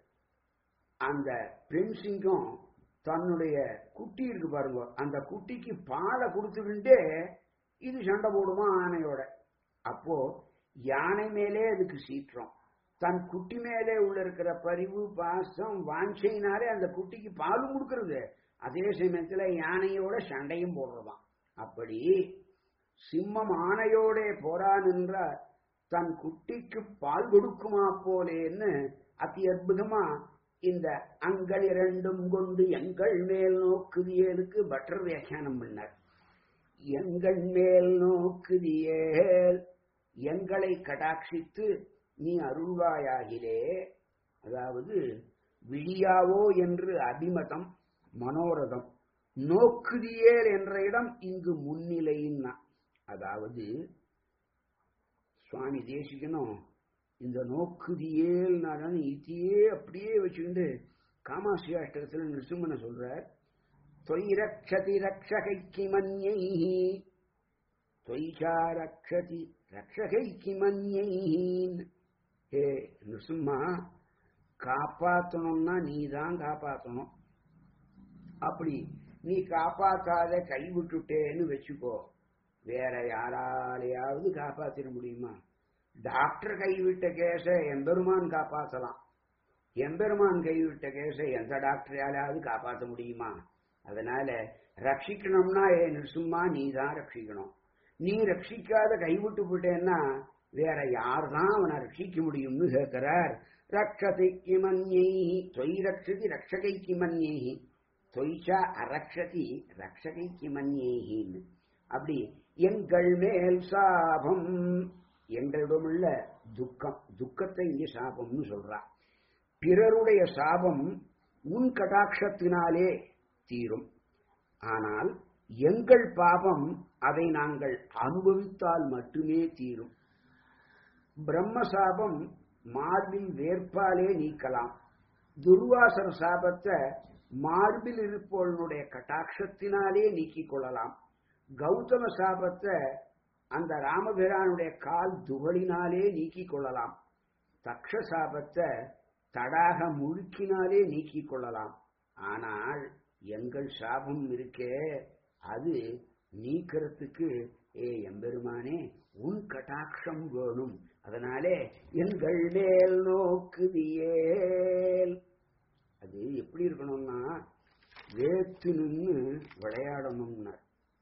Speaker 2: அந்த பெண் சிங்கம் தன்னுடைய குட்டி இருக்கு பாருங்க அந்த குட்டிக்கு பாலை கொடுத்துக்கிட்டே இது சண்டை போடுமா ஆனையோட அப்போ யானை மேலே அதுக்கு சீற்றம் தன் குட்டி மேலே உள்ள இருக்கிற பரிவு பாசம் வாஞ்சையினாலே அந்த குட்டிக்கு பாலும் கொடுக்கறது அதே சமயத்துல யானையோட சண்டையும் போடுறதாம் அப்படி சிம்மம் ஆனையோட போரான் என்ற தன் குட்டிக்கு பால் கொடுக்குமா போலேன்னு அதி அற்புதமா இந்த அங்கள் இரண்டும் கொண்டு எங்கள் மேல் நோக்குதியலுக்கு பட்டர் வியாக்கியானம் பண்ணார் எங்கள் மேல் நோக்குதியேல் எங்களை கடாட்சித்து நீ அருள்வாயாகிலே அதாவது விழியாவோ என்று அபிமதம் மனோரதம் நோக்குதியேல் என்ற இடம் இங்கு முன்னிலைன்னா அதாவது சுவாமி தேசிகனும் இந்த நோக்குதியேல் நான் இதையே அப்படியே வச்சுக்கிட்டு காமாசி அஷ்டகத்தில் நிருசிம்மனை சொல்றார் தொய் ரக்ஷதி ரக்ஷகைக்கு மன்யை தொய்ஷா ரக்ஷதி ரக்ஷகைக்கு மன்யை ஏ நிசும்மா காப்பாத்தணும்னா நீ தான் காப்பாத்தணும் அப்படி நீ காப்பாத்தாத கை விட்டுட்டேன்னு வச்சுக்கோ வேற யாராலையாவது காப்பாத்திட முடியுமா டாக்டர் கைவிட்ட கேஸ எம்பெருமான் காப்பாத்தலாம் எம்பெருமான் கைவிட்ட கேஸ எந்த டாக்டராலாவது காப்பாற்ற முடியுமா அதனால ரட்சிக்கணும்னா ஏ நிசும்மா நீ தான் ரட்சிக்கணும் நீ ரட்சிக்காத கைவிட்டு போட்டேன்னா வேற யார் தான் அவனை ரட்சிக்க முடியும்னு கேட்கிறார் ரக்ஷதி கிமன்யை தொய் ரக்ஷதி ரக்ஷகை கிமன்யை தொய்ஷா அரக்ஷதி ரக்ஷகை கிமன்யேன்னு அப்படி எங்கள் மேல் சாபம் எங்களிடமுள்ள துக்கம் துக்கத்தை இங்கே சாபம்னு சொல்றா பிறருடைய சாபம் உன் கடாட்சத்தினாலே தீரும் ஆனால் எங்கள் பாபம் அதை நாங்கள் அனுபவித்தால் மட்டுமே தீரும் பிரம்ம சாபம் மார்பில் வேர்ப்பாலே நீக்கலாம் துர்வாசர் சாபத்தை மார்பில் இருப்பவனுடைய கட்டாட்சத்தினாலே நீக்கிக் கொள்ளலாம் கௌதம சாபத்தை அந்த ராமபிரானுடைய கால் துகளினாலே நீக்கிக் கொள்ளலாம் தக்ஷ சாபத்தை தடாக முழுக்கினாலே நீக்கிக் கொள்ளலாம் ஆனால் எங்கள் சாபம் இருக்கே அது நீக்கிறதுக்கு ஏ எம்பெருமானே உன் கட்டாட்சம் வேணும் அதனாலே எங்கள் மேல் நோக்குதியேல் அது எப்படி இருக்கணும்னா வேத்து நின்று விளையாடணும்னார்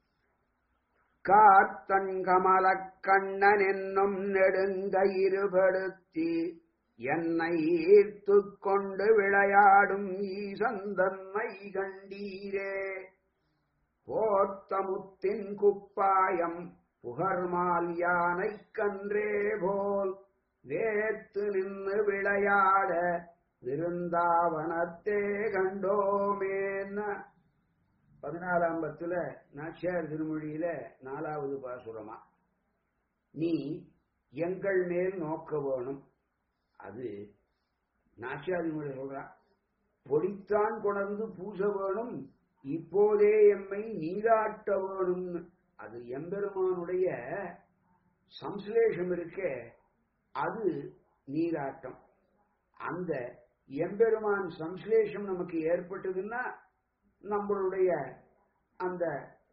Speaker 2: காத்தங்கமல கண்ணன் என்னும் நெடுங்க இருபடுத்தி என்னை ஈர்த்து கொண்டு விளையாடும் ஈசந்தன்மை கண்டீரே போர்த்தமுத்தின் குப்பாயம் புகர்மால் யானை கன்றே போல் வேத்து நின்று விளையாட விருந்தாவனத்தே கண்டோமேன்ன பதினாலாம் பத்துல நாச்சியார் திருமொழியில நாலாவது பாசுரமா நீ எங்கள் மேல் நோக்க வேணும் அது நாச்சியார் திருமொழி சொல்றா பொடித்தான் கொணர்ந்து பூச வேணும் இப்போதே எம்மை நீராட்ட வேணும்னு அது எம்பெருமானுடைய சம்ஸ்லேஷம் இருக்கே அது நீராட்டம் அந்த எம்பெருமான் சம்ஸ்லேஷம் நமக்கு ஏற்பட்டதுன்னா நம்மளுடைய அந்த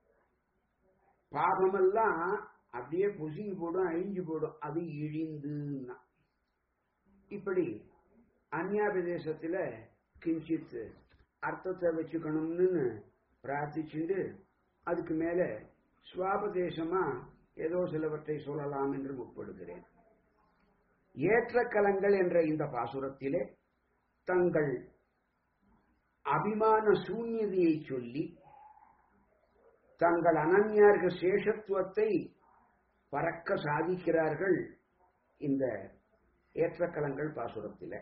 Speaker 2: பாகமெல்லாம் அப்படியே பொசுங்கி போடும் அழிஞ்சு போடும் அது இழிந்துன்னா இப்படி அந்நியாபிதேசத்துல கிஞ்சித் அர்த்தத்தை வச்சுக்கணும்னு பிரார்த்திச்சுண்டு அதுக்கு மேல சுவாபதேசமா ஏதோ சிலவற்றை சொல்லலாம் என்று முற்படுகிறேன் ஏற்றக்கலங்கள் என்ற இந்த பாசுரத்திலே தங்கள் அபிமான சூன்யதையை சொல்லி தங்கள் அனன்யார்க சேஷத்துவத்தை பறக்க சாதிக்கிறார்கள் இந்த ஏற்றக்கலங்கள் பாசுரத்தில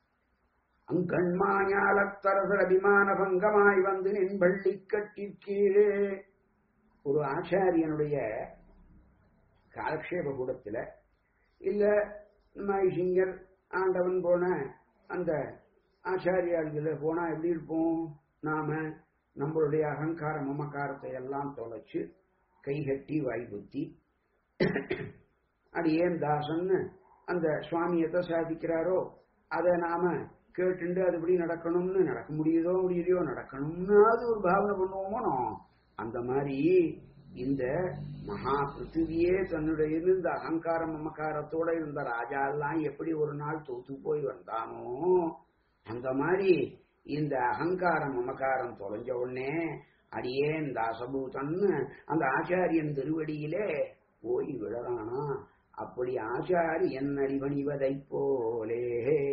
Speaker 2: அங்கண்மாஞாலத்தரசர் அபிமான பங்கமாய் வந்து நின் பள்ளி கட்டி கீழே ஒரு ஆச்சாரியனுடைய காலக்ஷேப கூடத்துல இல்ல மைசிங்கர் ஆண்டவன் போன அந்த ஆச்சாரியாள்கள போனா எப்படி இருப்போம் நாம நம்மளுடைய அகங்கார மமக்காரத்தை எல்லாம் தொலைச்சு கைகட்டி வாய்புத்தி அது ஏன் தாசன்னு அந்த சுவாமி எதை சாதிக்கிறாரோ அதை நாம கேட்டுண்டு அதுபடி நடக்கணும்னு நடக்க முடியுதோ முடியலையோ நடக்கணும்னு அது ஒரு பாவனை பண்ணுவோமோ அந்த மாதிரி இந்த மகா பிருத்திவியே தன்னுடைய இருந்த அகங்கார மமக்காரத்தோட இருந்த ராஜா எல்லாம் எப்படி ஒரு நாள் தோத்து போய் வந்தானோ அந்த மாதிரி இந்த அகங்காரம் மமக்காரம் தொலைஞ்ச உடனே அடியேன் தாசபூதன்னு அந்த ஆச்சாரியன் திருவடியிலே போய் விழறானா அப்படி ஆச்சாரியன் அடிபணிவதைப் போலே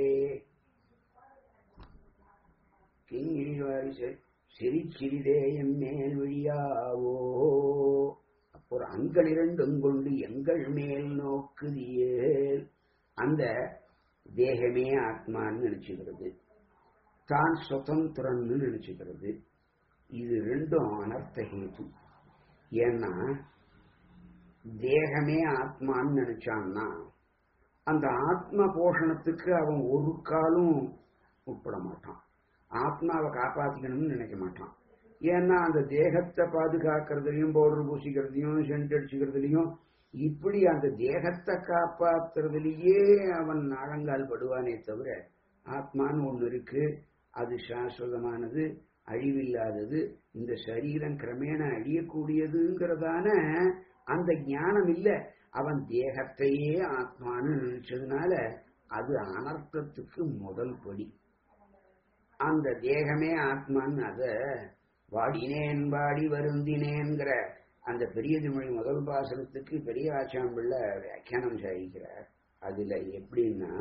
Speaker 2: கிங்கிழிவாரி சிரிச்சிறிதே என் மேல் விழியாவோ அப்போ ஒரு அங்கள் இரண்டும் கொண்டு எங்கள் மேல் நோக்குதியேல் அந்த தேகமே ஆத்மான்னு நினைச்சுக்கிறது தான் சுதந்திரன்னு நினைச்சுக்கிறது இது ரெண்டும் அனர்த்த ஹேது ஏன்னா தேகமே ஆத்மான்னு நினைச்சான்னா அந்த ஆத்ம போஷணத்துக்கு அவன் ஒரு காலும் உட்பட மாட்டான் ஆத்மாவை காப்பாத்திக்கணும்னு நினைக்க மாட்டான் ஏன்னா அந்த தேகத்தை பாதுகாக்கிறதுலையும் பவுடர் பூசிக்கிறதையும் சென்ட் அடிச்சுக்கிறதுலையும் இப்படி அந்த தேகத்தை காப்பாத்துறதுலயே அவன் ஆழங்கால் படுவானே தவிர ஆத்மான்னு ஒண்ணு இருக்கு அது சாஸ்வதமானது அழிவில்லாதது இந்த சரீரம் கிரமேண அழியக்கூடியதுங்கிறதான அந்த ஞானம் இல்ல அவன் தேகத்தையே ஆத்மான்னு நினைச்சதுனால அது அனர்த்தத்துக்கு முதல் படி அந்த தேகமே ஆத்மான்னு அத வாடினேன் வாடி வருந்தினேங்கிற அந்த பெரிய தமிழ் முதல் பாசனத்துக்கு பெரிய ஆச்சாம்பிள்ள வியாக்கியானம் சாதிக்கிறார் அதுல எப்படின்னா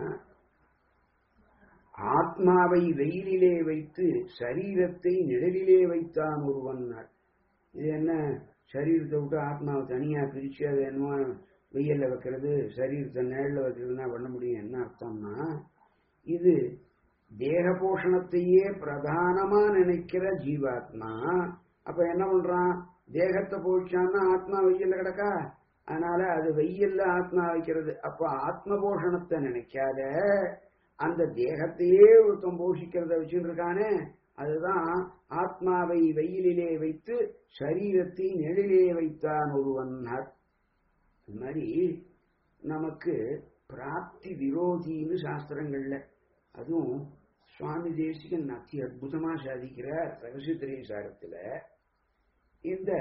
Speaker 2: ஆத்மாவை வெயிலிலே வைத்து சரீரத்தை நிழலிலே வைத்தான் ஒருவன் இது என்ன சரீரத்தை விட்டு ஆத்மாவை தனியா பிரிச்சு அது என்னமோ வெயில்ல வைக்கிறது சரீரத்தை நிழல்ல வைக்கிறதுனா பண்ண முடியும் என்ன அர்த்தம்னா இது தேக போஷணத்தையே பிரதானமா நினைக்கிற ஜீவாத்மா அப்ப என்ன பண்றான் தேகத்தை போயிச்சான்னா ஆத்மா வெயில்ல கிடக்கா அதனால அது வெயில்ல ஆத்மா வைக்கிறது அப்ப ஆத்ம போஷணத்தை நினைக்காத அந்த தேகத்தையே ஒருத்தன் போஷிக்கிறத வச்சுட்டு இருக்கானே அதுதான் ஆத்மாவை வெயிலிலே வைத்து சரீரத்தை நிழலிலே வைத்தான் ஒருவன் அது மாதிரி நமக்கு பிராப்தி விரோதின்னு சாஸ்திரங்கள்ல அதுவும் சுவாமி தேசிகன் அத்தி அற்புதமா சாதிக்கிறார் ரகசிய சாரத்துல இந்த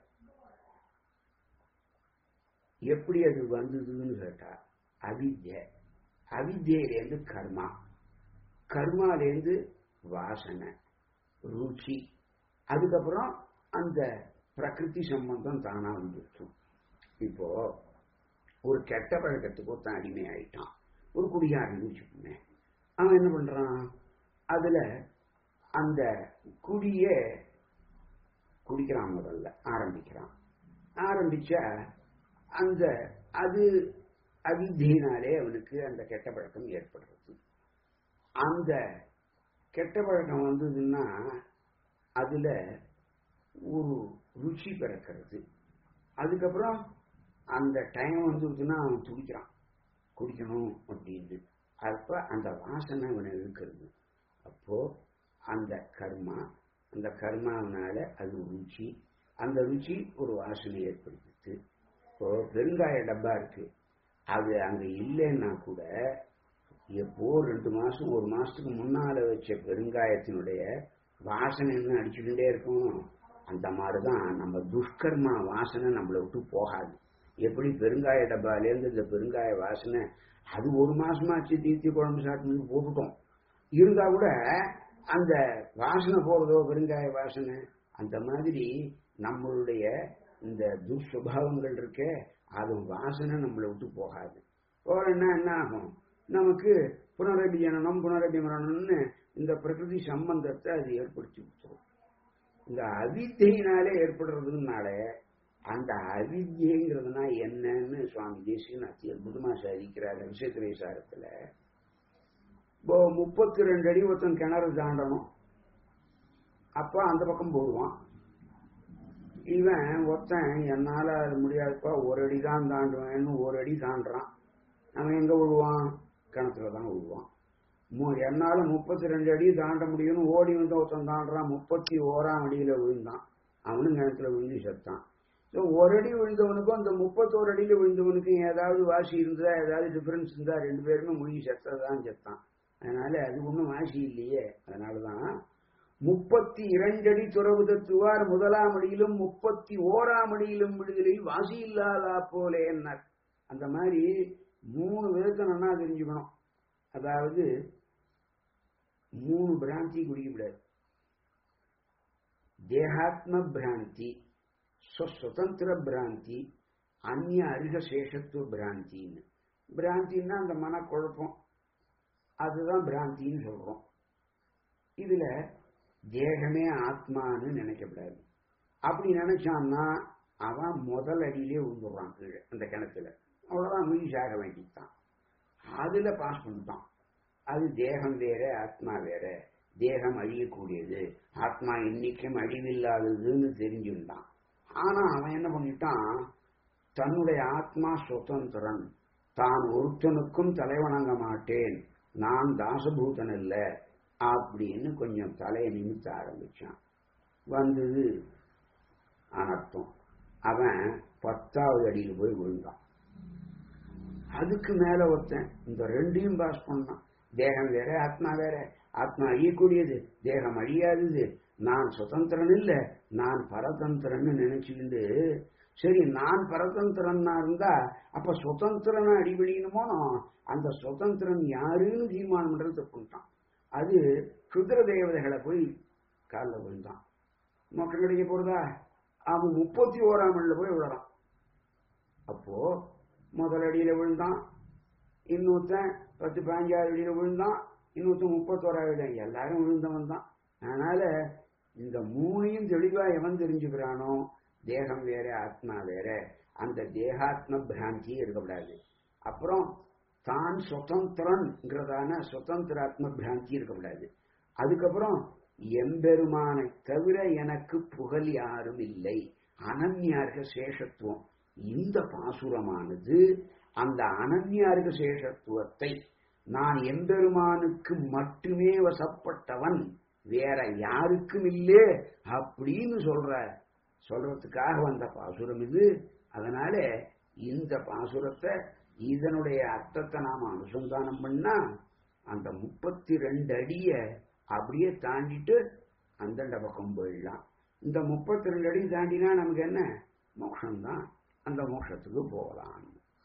Speaker 2: எப்படி அது வந்ததுன்னு கேட்டா அவித்ய அவித்யிலேருந்து கர்மா கர்மாலேருந்து வாசனை ருச்சி அதுக்கப்புறம் அந்த பிரகிருதி சம்பந்தம் தானா வந்துருச்சு இப்போ ஒரு கெட்ட பழக்கத்துக்கு ஒருத்தன் அடிமை ஆயிட்டான் ஒரு குடியாரன் வச்சுக்கோங்க அவன் என்ன பண்றான் அதுல அந்த குடிய குடிக்கிறான் முதல்ல ஆரம்பிக்கிறான் ஆரம்பிச்சா அந்த அது அவித்தியினாலே அவனுக்கு அந்த கெட்ட பழக்கம் ஏற்படுறது அந்த கெட்ட பழக்கம் வந்ததுன்னா அதுல ஒரு ருச்சி பிறக்கிறது அதுக்கப்புறம் அந்த டைம் வந்துருச்சுன்னா அவன் துடிக்கிறான் குடிக்கணும் அப்படின்னு அப்ப அந்த வாசனை அவனை இழுக்கிறது அப்போ அந்த கர்மா அந்த கர்மாவனால அது ருச்சி அந்த ருச்சி ஒரு வாசனை ஏற்படுத்துது இப்போ பெருங்காய டப்பா இருக்கு அது அங்க இல்லைன்னா கூட எப்போ ரெண்டு மாசம் ஒரு மாசத்துக்கு முன்னால வச்ச பெருங்காயத்தினுடைய வாசனை என்ன அடிச்சுக்கிட்டே இருக்கும் அந்த மாதிரிதான் நம்ம துஷ்கர்மா வாசனை நம்மளை விட்டு போகாது எப்படி பெருங்காய டப்பாலேருந்து இந்த பெருங்காய வாசனை அது ஒரு மாசமாச்சு தீர்த்தி குழம்பு சாப்பிட்டு போட்டுட்டோம் இருந்தா கூட அந்த வாசனை போறதோ பெருங்காய வாசனை அந்த மாதிரி நம்மளுடைய இந்த துர்சுபாவங்கள் இருக்கே அது வாசனை நம்மளை விட்டு போகாது போறேன்னா என்ன ஆகும் நமக்கு புனரபி ஜனனம் புனரபி மரணம்னு இந்த பிரகிருதி சம்பந்தத்தை அது ஏற்படுத்தி கொடுத்துரும் இந்த அவித்தையினாலே ஏற்படுறதுனால அந்த அவித்யங்கிறதுனா என்னன்னு சுவாமி தேசிகன் அத்தி அற்புதமா சாதிக்கிறார் விஷயத்திரை சாரத்துல இப்போ முப்பத்தி ரெண்டு அடி ஒருத்தன் கிணறு தாண்டணும் அப்ப அந்த பக்கம் போடுவான் இவன் ஒருத்தன் என்னால அது முடியாதுப்பா ஒரு அடி தான் தாண்டுவேன்னு ஒரு அடி தாண்டுறான் அவன் எங்க விழுவான் கிணத்துல தான் விழுவான் என்னால முப்பத்தி ரெண்டு அடி தாண்ட முடியும்னு ஓடி வந்து ஒருத்தன் தாண்டுறான் முப்பத்தி ஓராம் அடியில விழுந்தான் அவனும் கிணத்துல விழுந்து செத்தான் ஸோ ஒரு அடி விழுந்தவனுக்கும் அந்த முப்பத்தோரு அடியில விழுந்தவனுக்கும் ஏதாவது வாசி இருந்தா ஏதாவது டிஃபரன்ஸ் இருந்தா ரெண்டு பேருமே முழுகி செத்ததான் செத்தான் அதனால அது ஒன்றும் வாசி இல்லையே அதனாலதான் முப்பத்தி இரண்டு அடி துறவு தத்துவார் முதலாம் அடியிலும் முப்பத்தி ஓராம் அடியிலும் விடுதலில் வாசி இல்லாதா போலே என்னார் அந்த மாதிரி மூணு விதத்தை நல்லா தெரிஞ்சுக்கணும் அதாவது மூணு பிராந்தி குடிக்கப்படாது தேகாத்ம பிராந்தி சுதந்திர பிராந்தி அந்நிய அருக சேஷத்துவ பிராந்தின்னு பிராந்தின்னா அந்த மனக்குழப்பம் அதுதான் பிராந்தின்னு சொல்றோம் இதுல தேகமே ஆத்மான்னு நினைக்கப்படாது அப்படி நினைச்சான்னா அவன் முதல் அடியிலே விழுந்துடுறான் கீழே அந்த கிணத்துல அவ்வளவுதான் முயற்சி ஆக வேண்டியதுதான் அதுல பாஸ் பண்ணிட்டான் அது தேகம் வேற ஆத்மா வேற தேகம் அழியக்கூடியது ஆத்மா இன்னைக்கும் அழிவில்லாததுன்னு தெரிஞ்சுட்டான் ஆனா அவன் என்ன பண்ணிட்டான் தன்னுடைய ஆத்மா சுதந்திரன் தான் ஒருத்தனுக்கும் தலைவணங்க மாட்டேன் நான் தாசபூதன் இல்ல அப்படின்னு கொஞ்சம் தலையை நிமித்த ஆரம்பிச்சான் வந்தது அனர்த்தம் அவன் பத்தாவது அடியில் போய் விழுந்தான் அதுக்கு மேல ஒருத்தன் இந்த ரெண்டையும் பாஸ் பண்ணான் தேகம் வேற ஆத்மா வேற ஆத்மா அழியக்கூடியது தேகம் அழியாதது நான் சுதந்திரன் இல்ல நான் பரதந்திரன்னு நினைச்சுக்கிண்டு சரி நான் பரதந்திரன்னா இருந்தா அப்ப சுதந்திரனை அடிபடியணுமோ அந்த சுதந்திரன் யாருன்னு தீர்மானம் பண்றது பண்ணிட்டான் அது சுத்திர தேவதைகளை போய் காலில் விழுந்தான் மோட்டம் கிடைக்க போறதா அவன் முப்பத்தி ஓராம் எண்ணில் போய் விழறான் அப்போ முதல் அடியில விழுந்தான் இன்னொருத்தன் பத்து பதினஞ்சாவது அடியில விழுந்தான் இன்னொருத்தன் முப்பத்தோராவது அடி எல்லாரும் விழுந்தவன் தான் அதனால இந்த மூணையும் தெளிவா எவன் தெரிஞ்சுக்கிறானோ தேகம் வேற ஆத்மா வேற அந்த தேகாத்ம பிராந்தி இருக்கக்கூடாது அப்புறம் தான் சுதந்திரன்ங்கிறதான சுதந்திராத்ம பிராந்தி இருக்கக்கூடாது அதுக்கப்புறம் எம்பெருமானை தவிர எனக்கு புகழ் யாரும் இல்லை அனன்யார்க சேஷத்துவம் இந்த பாசுரமானது அந்த அனன்யார்க சேஷத்துவத்தை நான் எம்பெருமானுக்கு மட்டுமே வசப்பட்டவன் வேற யாருக்கும் இல்லே அப்படின்னு சொல்ற சொல்றதுக்காக வந்த பாசுரம் இது அதனால இந்த பாசுரத்தை இதனுடைய அர்த்தத்தை நாம அனுசந்தானம் பண்ணா அந்த முப்பத்தி ரெண்டு அடிய அப்படியே தாண்டிட்டு அந்தண்ட பக்கம் போயிடலாம் இந்த முப்பத்தி ரெண்டு அடி தாண்டினா நமக்கு என்ன மோட்சம்தான் அந்த மோட்சத்துக்கு போகலாம்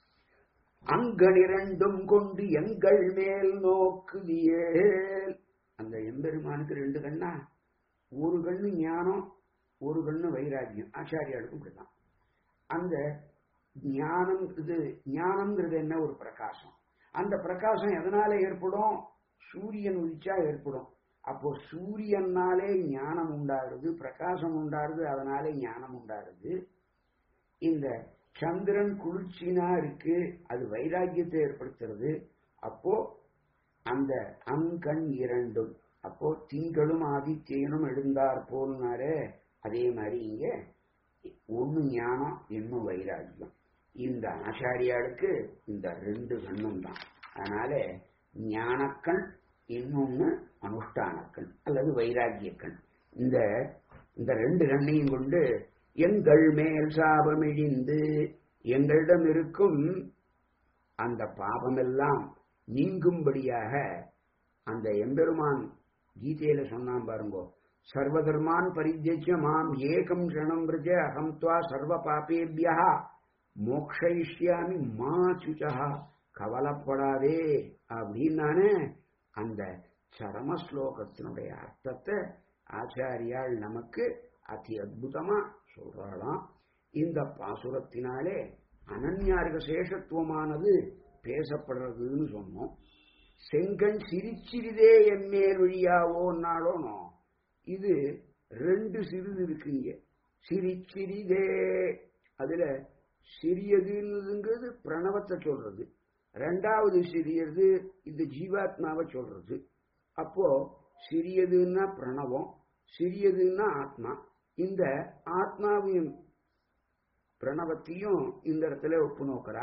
Speaker 2: அங்கனிரண்டும் கொண்டு எங்கள் மேல் நோக்குதியேல் அந்த எம்பெருமானுக்கு ரெண்டு கண்ணா ஒரு கண்ணு ஞானம் ஒரு கண்ணு வைராக்கியம் ஆச்சாரியாளுக்கும் இப்படிதான் அந்த ஞானம் இது ஞானம்ங்கிறது என்ன ஒரு பிரகாசம் அந்த பிரகாசம் எதனால ஏற்படும் சூரியன் உதிச்சா ஏற்படும் அப்போ சூரியனாலே ஞானம் உண்டாருது பிரகாசம் உண்டாருது அதனாலே ஞானம் உண்டாருது இந்த சந்திரன் குளிர்ச்சினா இருக்கு அது வைராக்கியத்தை ஏற்படுத்துறது அப்போ அந்த அங்கண் இரண்டும் அப்போ திங்களும் ஆதித்யனும் எழுந்தார் போல்னாரே அதே மாதிரி இங்க ஒண்ணு ஞானம் இன்னும் வைராக்கியம் இந்த ஆச்சாரியாளுக்கு இந்த ரெண்டு கண்ணும் தான் அதனால ஞானக்கண் இன்னொன்னு அனுஷ்டானக்கண் அல்லது வைராக்கியக்கண் இந்த இந்த ரெண்டு கண்ணையும் கொண்டு எங்கள் மேல் சாபமிழிந்து எங்களிடம் இருக்கும் அந்த பாபமெல்லாம் நீங்கும்படியாக அந்த எம்பெருமான் கீதையில சொன்னான் பாருங்கோ சர்வதர்மான் பரித்தியஜ மாம் ஏகம் க்ஷணம் விரஜ அகம் துவா சர்வ பாபேபியா மோக்ஷயிஷ்யாமி மா சுச்சா கவலைப்படாதே அப்படின்னானே அந்த சரம ஸ்லோகத்தினுடைய அர்த்தத்தை ஆச்சாரியால் நமக்கு அதி அற்புதமா சொல்றாளாம் இந்த பாசுரத்தினாலே அனன்யார்க சேஷத்துவமானது பேசப்படுறதுன்னு சொன்னோம் செங்கண் சிரிச்சிறிதே என் மேல் வழியாவோன்னாலும் இது ரெண்டு சிறிது இருக்குங்க சிரிச்சிறிதே அதுல சிறியதுங்கிறது பிரணவத்தை சொல்றது ரெண்டாவது சிறியது இந்த ஜீவாத்மாவை சொல்றது அப்போ சிறியதுன்னா பிரணவம் சிறியதுன்னா ஆத்மா இந்த ஆத்மாவையும் பிரணவத்தையும் இந்த இடத்துல ஒப்பு நோக்கிறா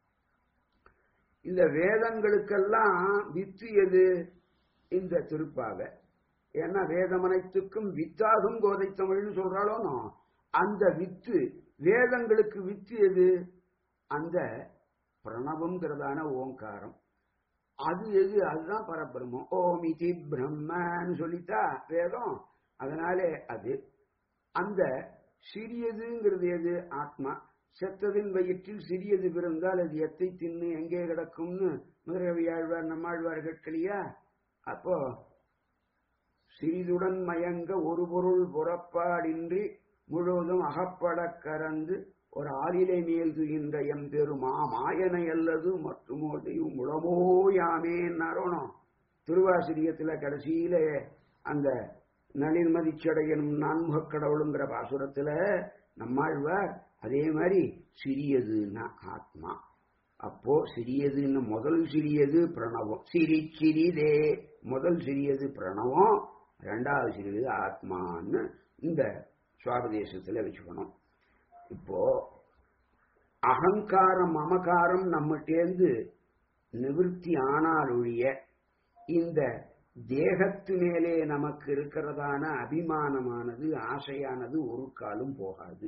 Speaker 2: இந்த வேதங்களுக்கெல்லாம் வித்து எது இந்த திருப்பாவை ஏன்னா வேதம் அனைத்துக்கும் வித்தாகும் கோதை தமிழ்னு சொல்றாளோ அந்த வித்து வேதங்களுக்கு வித்து எது அந்த பிரணவம்ங்கிறதான ஓங்காரம் அது எது அதுதான் பரபிரம்மம் ஓம் இதி பிரம்மன்னு சொல்லிட்டா வேதம் அதனாலே அது அந்த சிறியதுங்கிறது எது ஆத்மா செத்ததின் வயிற்றில் சிறியது பிறந்தால் அது எத்தை தின்னு எங்கே கிடக்கும்னு முதலவியாழ்வார் நம்மாழ்வார் கேட்கலையா அப்போ சிறிதுடன் மயங்க ஒரு பொருள் புறப்பாடின்றி முழுவதும் அகப்பட கறந்து ஒரு ஆளிலை மேல் துகின்ற எம் பெருமா மாயனை அல்லது மற்றுமோதையும் உளமோ யாமே நரோணம் திருவாசிரியத்துல கடைசியில அந்த நளிர்மதிச்சடையனும் நான்முகக் கடவுளுங்கிற பாசுரத்துல நம்மாழ்வார் அதே மாதிரி சிறியதுன்னா ஆத்மா அப்போ சிறியதுன்னு முதல் சிறியது பிரணவம் சிரி சிறிதே முதல் சிறியது பிரணவம் ரெண்டாவது சிறியது ஆத்மான்னு இந்த சுவாபதேசத்துல வச்சுக்கணும் இப்போ அகங்காரம் மமகாரம் நம்மகிட்டேந்து நிவர்த்தி ஆனால் ஒழிய இந்த தேகத்து மேலே நமக்கு இருக்கிறதான அபிமானமானது ஆசையானது ஒரு காலும் போகாது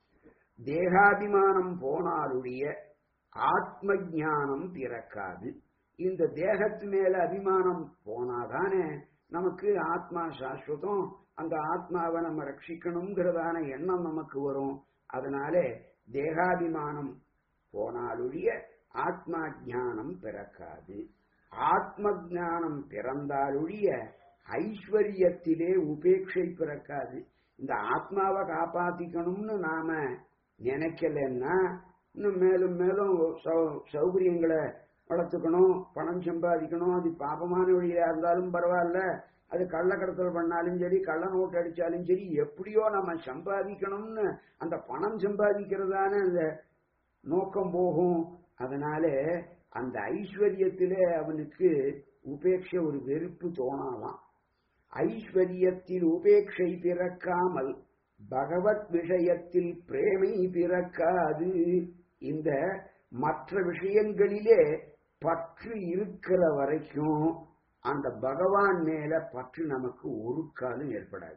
Speaker 2: தேகாபிமானம் போனாலுடைய ஆத்ம ஞானம் பிறக்காது இந்த தேகத்து மேல அபிமானம் போனாதானே நமக்கு ஆத்மா சாஸ்வதம் அந்த ஆத்மாவை நம்ம ரட்சிக்கணுங்கிறதான எண்ணம் நமக்கு வரும் அதனால தேகாபிமானம் போனாலுடைய ஆத்மா ஞானம் பிறக்காது ஆத்ம ஞானம் பிறந்தாலுடைய ஐஸ்வர்யத்திலே உபேட்சை பிறக்காது இந்த ஆத்மாவை காப்பாத்திக்கணும்னு நாம நினைக்கலன்னா இன்னும் மேலும் மேலும் சௌ- சௌகரியங்களை வளர்த்துக்கணும் பணம் சம்பாதிக்கணும் அது பாபமான வழியா இருந்தாலும் பரவாயில்ல அது கள்ளக்கடத்தல் பண்ணாலும் சரி கள்ள நோட்டு அடிச்சாலும் சரி எப்படியோ நம்ம சம்பாதிக்கணும்னு அந்த பணம் சம்பாதிக்கிறதான அந்த நோக்கம் போகும் அதனால அந்த ஐஸ்வர்யத்திலே அவனுக்கு உபேட்சை ஒரு வெறுப்பு தோணாலாம் ஐஸ்வர்யத்தில் உபேட்சை பிறக்காமல் பகவத் விஷயத்தில் பிரேமை பிறக்காது இந்த மற்ற விஷயங்களிலே பற்று இருக்கிற வரைக்கும் அந்த பகவான் மேல பற்று நமக்கு ஒரு காலம் ஏற்படாது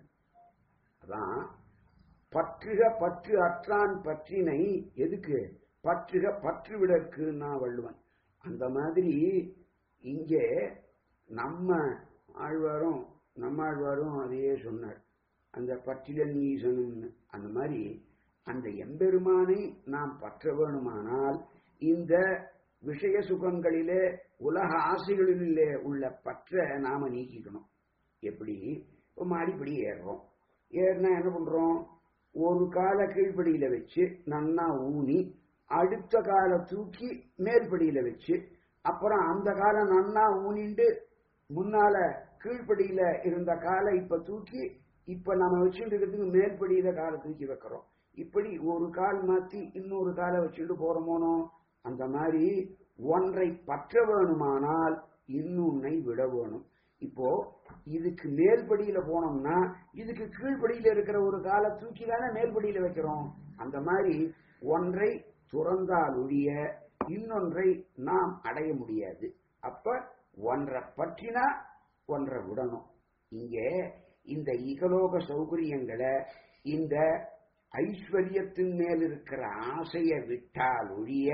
Speaker 2: அதான் பற்றுக பற்று அற்றான் பற்றினை எதுக்கு பற்றுக பற்று விடற்குன்னா வள்ளுவன் அந்த மாதிரி இங்கே நம்ம ஆழ்வாரும் நம்ம ஆழ்வாரும் அதையே சொன்னார் அந்த பற்றிலன் ஈசனும்னு அந்த மாதிரி அந்த எம்பெருமானை நாம் பற்ற வேணுமானால் இந்த விஷய சுகங்களிலே உலக ஆசைகளிலே உள்ள பற்ற நாம நீக்கிக்கணும் எப்படி இப்போ மாடிப்படி ஏறுறோம் ஏறினா என்ன பண்றோம் ஒரு கால கீழ்ப்படியில வச்சு நன்னா ஊனி அடுத்த காலை தூக்கி மேல்படியில வச்சு அப்புறம் அந்த காலை நன்னா ஊனிண்டு முன்னால கீழ்ப்படியில இருந்த காலை இப்ப தூக்கி இப்ப நம்ம வச்சுட்டு இருக்கிறதுக்கு மேல்படியில காலை தூக்கி வைக்கிறோம் இப்படி ஒரு கால் மாத்தி இன்னொரு காலை வச்சுட்டு போறோமோனோ அந்த மாதிரி ஒன்றை பற்ற வேணுமானால் இன்னொன்னை விட வேணும் இப்போ இதுக்கு மேல்படியில போனோம்னா இதுக்கு கீழ்படியில இருக்கிற ஒரு காலை தூக்கி தானே மேல்படியில வைக்கிறோம் அந்த மாதிரி ஒன்றை துறந்தால் ஒழிய இன்னொன்றை நாம் அடைய முடியாது அப்ப ஒன்றை பற்றினா ஒன்றை விடணும் இங்கே இந்த இகலோக சௌகரியங்களை இந்த ஐஸ்வர்யத்தின் மேல் இருக்கிற ஆசையை விட்டால் ஒழிய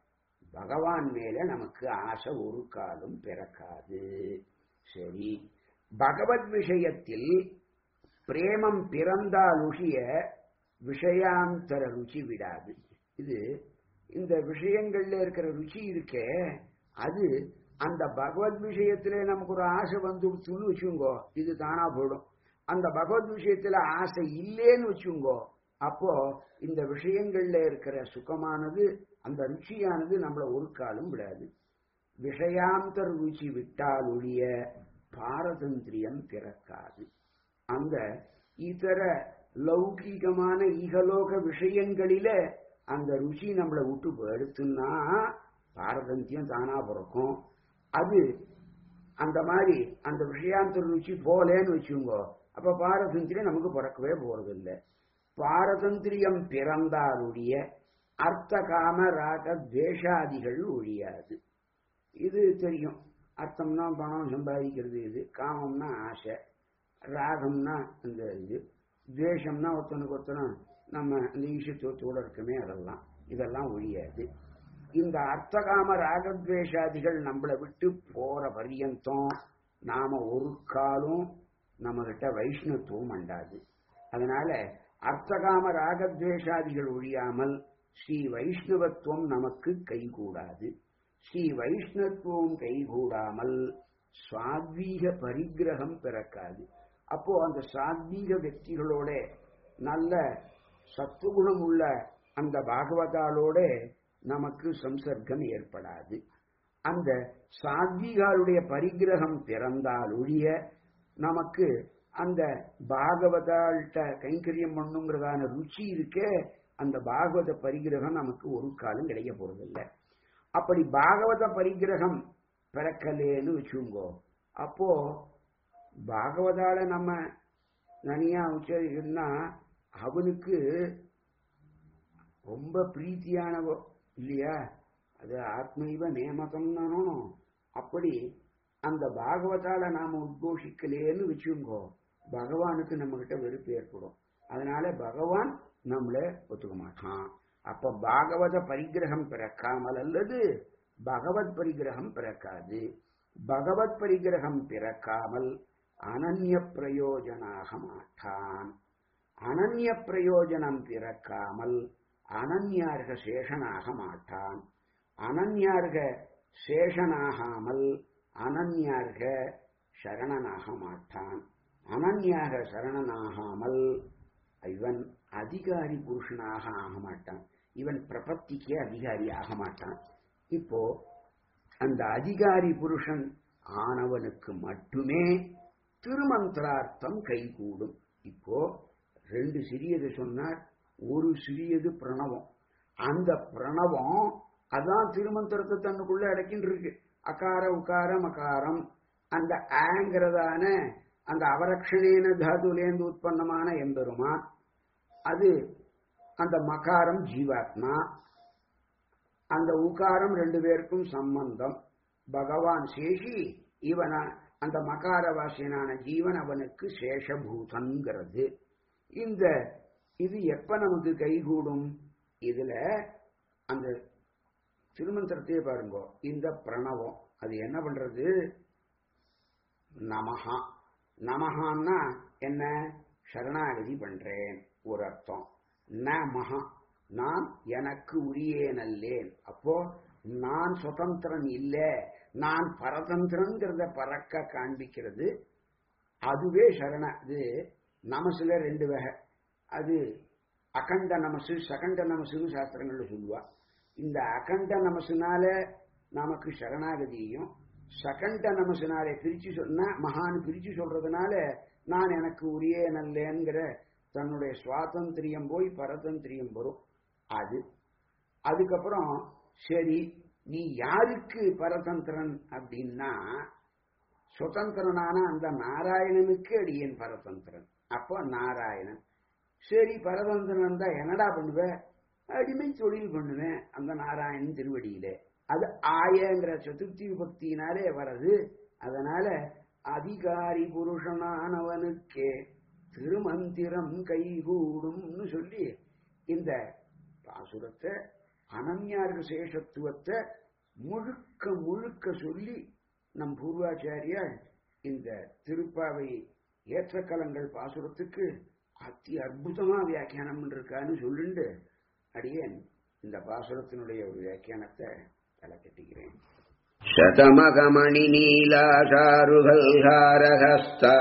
Speaker 2: பகவான் மேல நமக்கு ஆசை ஒரு காலம் பிறக்காது சரி பகவத் விஷயத்தில் பிரேமம் பிறந்தால் ஒழிய விஷயாந்தர ருச்சி விடாது இது இந்த விஷயங்கள்ல இருக்கிற ருச்சி இருக்கே அது அந்த பகவத் விஷயத்திலே நமக்கு ஒரு ஆசை வந்துடுச்சுன்னு வச்சுங்கோ இது தானா போயிடும் அந்த பகவத் விஷயத்துல ஆசை இல்லேன்னு வச்சுங்கோ அப்போ இந்த விஷயங்கள்ல இருக்கிற சுகமானது அந்த ருச்சியானது நம்மள ஒரு காலம் விடாது விஷயாந்தர ருச்சி விட்டால் ஒழிய பாரதந்திரியம் பிறக்காது அந்த இதர லௌகீகமான இகலோக விஷயங்களில அந்த ருச்சி நம்மளை விட்டு எடுத்துன்னா பாரதந்தியம் தானா பிறக்கும் அது அந்த மாதிரி அந்த விஷயாந்தர ருச்சி போலேன்னு வச்சுங்கோ அப்ப பாரதந்திரியம் நமக்கு பிறக்கவே போறதில்லை பாரதந்திரியம் பிறந்தாலுடைய அர்த்த காம ராக துவேஷாதிகள் ஒழியாது இது தெரியும் அர்த்தம்னா பணம் சம்பாதிக்கிறது இது காமம்னா ஆசை ராகம்னா அந்த இது துவேஷம்னா ஒருத்தனுக்கு ஒருத்தன நம்ம இந்த ஈஷத்துவத்தோட இருக்குமே அதெல்லாம் இதெல்லாம் ஒழியாது இந்த அர்த்தகாம ராகத்வேஷாதிகள் நம்மளை விட்டு போற பரியந்தம் நாம ஒரு காலம் நம்ம கிட்ட வைஷ்ணத்துவம் அண்டாது அதனால அர்த்தகாம ராகத்வேஷாதிகள் ஒழியாமல் ஸ்ரீ வைஷ்ணவத்துவம் நமக்கு கைகூடாது ஸ்ரீ வைஷ்ணத்துவம் கைகூடாமல் சுவாத்வீக பரிகிரகம் பிறக்காது அப்போ அந்த சாத்வீக వ్యక్తిகளோட நல்ல சத்துகுணம் உள்ள அந்த பாகவதாலோட நமக்கு சம்சர்க்கம் ஏற்படாது அந்த சாத்வீகாருடைய பரிகிரகம் பிறந்தால் ஒழிய நமக்கு அந்த பாகவதாள்கிட்ட கைங்கரியம் பண்ணுங்கிறதான ருச்சி இருக்கே அந்த பாகவத பரிகிரகம் நமக்கு ஒரு காலம் கிடைக்க போறதில்லை அப்படி பாகவத பரிகிரகம் பிறக்கலேன்னு வச்சுங்கோ அப்போ பாகவதால நம்ம தனியா உச்சரிக்கணும்னா அவனுக்கு ரொம்ப பிரீத்தியானவோ இல்லையா அது ஆத்மைவ நேமகம் தானோ அப்படி அந்த பாகவதால நாம உத்கோஷிக்கலேன்னு வச்சுங்கோ பகவானுக்கு நம்ம கிட்ட வெறுப்பு ஏற்படும் அதனால பகவான் நம்மள ஒத்துக்க மாட்டான் அப்ப பாகவத பரிகிரகம் பிறக்காமல் அல்லது பகவத் பரிகிரகம் பிறக்காது பகவத் பரிகிரகம் பிறக்காமல் அனன்ய பிரயோஜனாக மாட்டான் அனன்ய பிரயோஜனம் பிறக்காமல் அனன்யார்க சேஷனாக மாட்டான் அனன்யார்க சேஷனாகாமல் அனன்யார்க சரணனாக மாட்டான் அனன்யாக சரணனாகாமல் இவன் அதிகாரி புருஷனாக ஆக மாட்டான் இவன் பிரபத்திக்கே அதிகாரி ஆக மாட்டான் இப்போ அந்த அதிகாரி புருஷன் ஆனவனுக்கு மட்டுமே திருமந்திரார்த்தம் கைகூடும் இப்போ ரெண்டு சிறியது சொன்னார் ஒரு சிறியது பிரணவம் அந்த பிரணவம் அதான் திருமந்திரத்தை தன்னுக்குள்ள அடக்கின்னு இருக்கு அகார உகார மகாரம் அந்த ஆங்கிறதான அந்த அவரக்ஷணேன தாதுலேந்து உற்பத்தமான எம்பெருமான் அது அந்த மகாரம் ஜீவாத்மா அந்த உகாரம் ரெண்டு பேருக்கும் சம்பந்தம் பகவான் சேஷி இவன அந்த மகாரவாசியனான ஜீவன் அவனுக்கு சேஷபூதங்கிறது இந்த இது எப்ப நமக்கு கைகூடும் இதுல அந்த திருமந்திரத்தையே பாருங்க இந்த பிரணவம் அது என்ன பண்றது நமஹா நமஹான்னா என்ன சரணாகதி பண்றேன் ஒரு அர்த்தம் நமஹா நான் எனக்கு உரியேனல்லேன் அப்போ நான் சுதந்திரன் இல்ல நான் பரதந்திரங்கிறத பறக்க காண்பிக்கிறது அதுவே சரண அது நமசுல ரெண்டு வகை அது அகண்ட நமசு சகண்ட நமசுன்னு சாஸ்திரங்கள்ல சொல்லுவா இந்த அகண்ட நமசுனால நமக்கு சரணாகதியையும் சகண்ட நமசுனாலே பிரிச்சு சொன்னா மகான் பிரிச்சு சொல்றதுனால நான் எனக்கு உரிய நல்லேங்கிற தன்னுடைய சுவாதந்திரியம் போய் பரதந்திரியம் வரும் அது அதுக்கப்புறம் சரி நீ யாருக்கு பரதந்திரன் அப்படின்னா சுதந்திரனான அந்த நாராயணனுக்கு அடியேன் பரதந்திரன் அப்போ நாராயணன் சரி பரதந்திரன் தான் என்னடா பண்ணுவ அடிமை தொழில் பண்ணுவேன் அந்த நாராயணன் திருவடியிலே அது ஆயங்கிற சதுர்த்தி விபக்தியினாலே வர்றது அதனால அதிகாரி புருஷனானவனுக்கே திருமந்திரம் கைகூடும்னு சொல்லி இந்த பாசுரத்தை அனன்யார்க சேஷத்துவத்தை முழுக்க முழுக்க சொல்லி நம் பூர்வாச்சாரியார் இந்த திருப்பாவை ஏற்றக்கலங்கள் பாசுரத்துக்கு அத்தி அற்புதமா வியாக்கியானம் இருக்கான்னு சொல்லிண்டு அடியேன் இந்த பாசுரத்தினுடைய ஒரு வியாக்கியானத்தை தலை கட்டிக்கிறேன்
Speaker 3: शतमकमणिनीलाचारुगल्हारहस्ता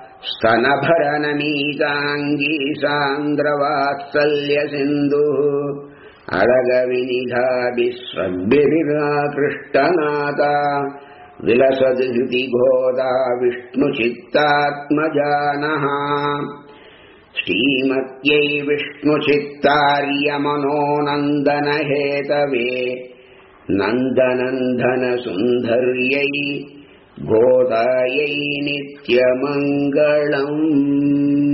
Speaker 3: स्तनभरनमीताङ्गी सान्द्रवात्सल्यसिन्धुः अडगविनिधाभिस्वद्भिराकृष्टनाथा विलसद्हृतिघोदा विष्णुचित्तात्मजानः श्रीमत्यै विष्णुचित्तार्यमनोनन्दनहेतवे नन्दनन्दनसुन्दर्यै गोदायै नित्यमङ्गलम्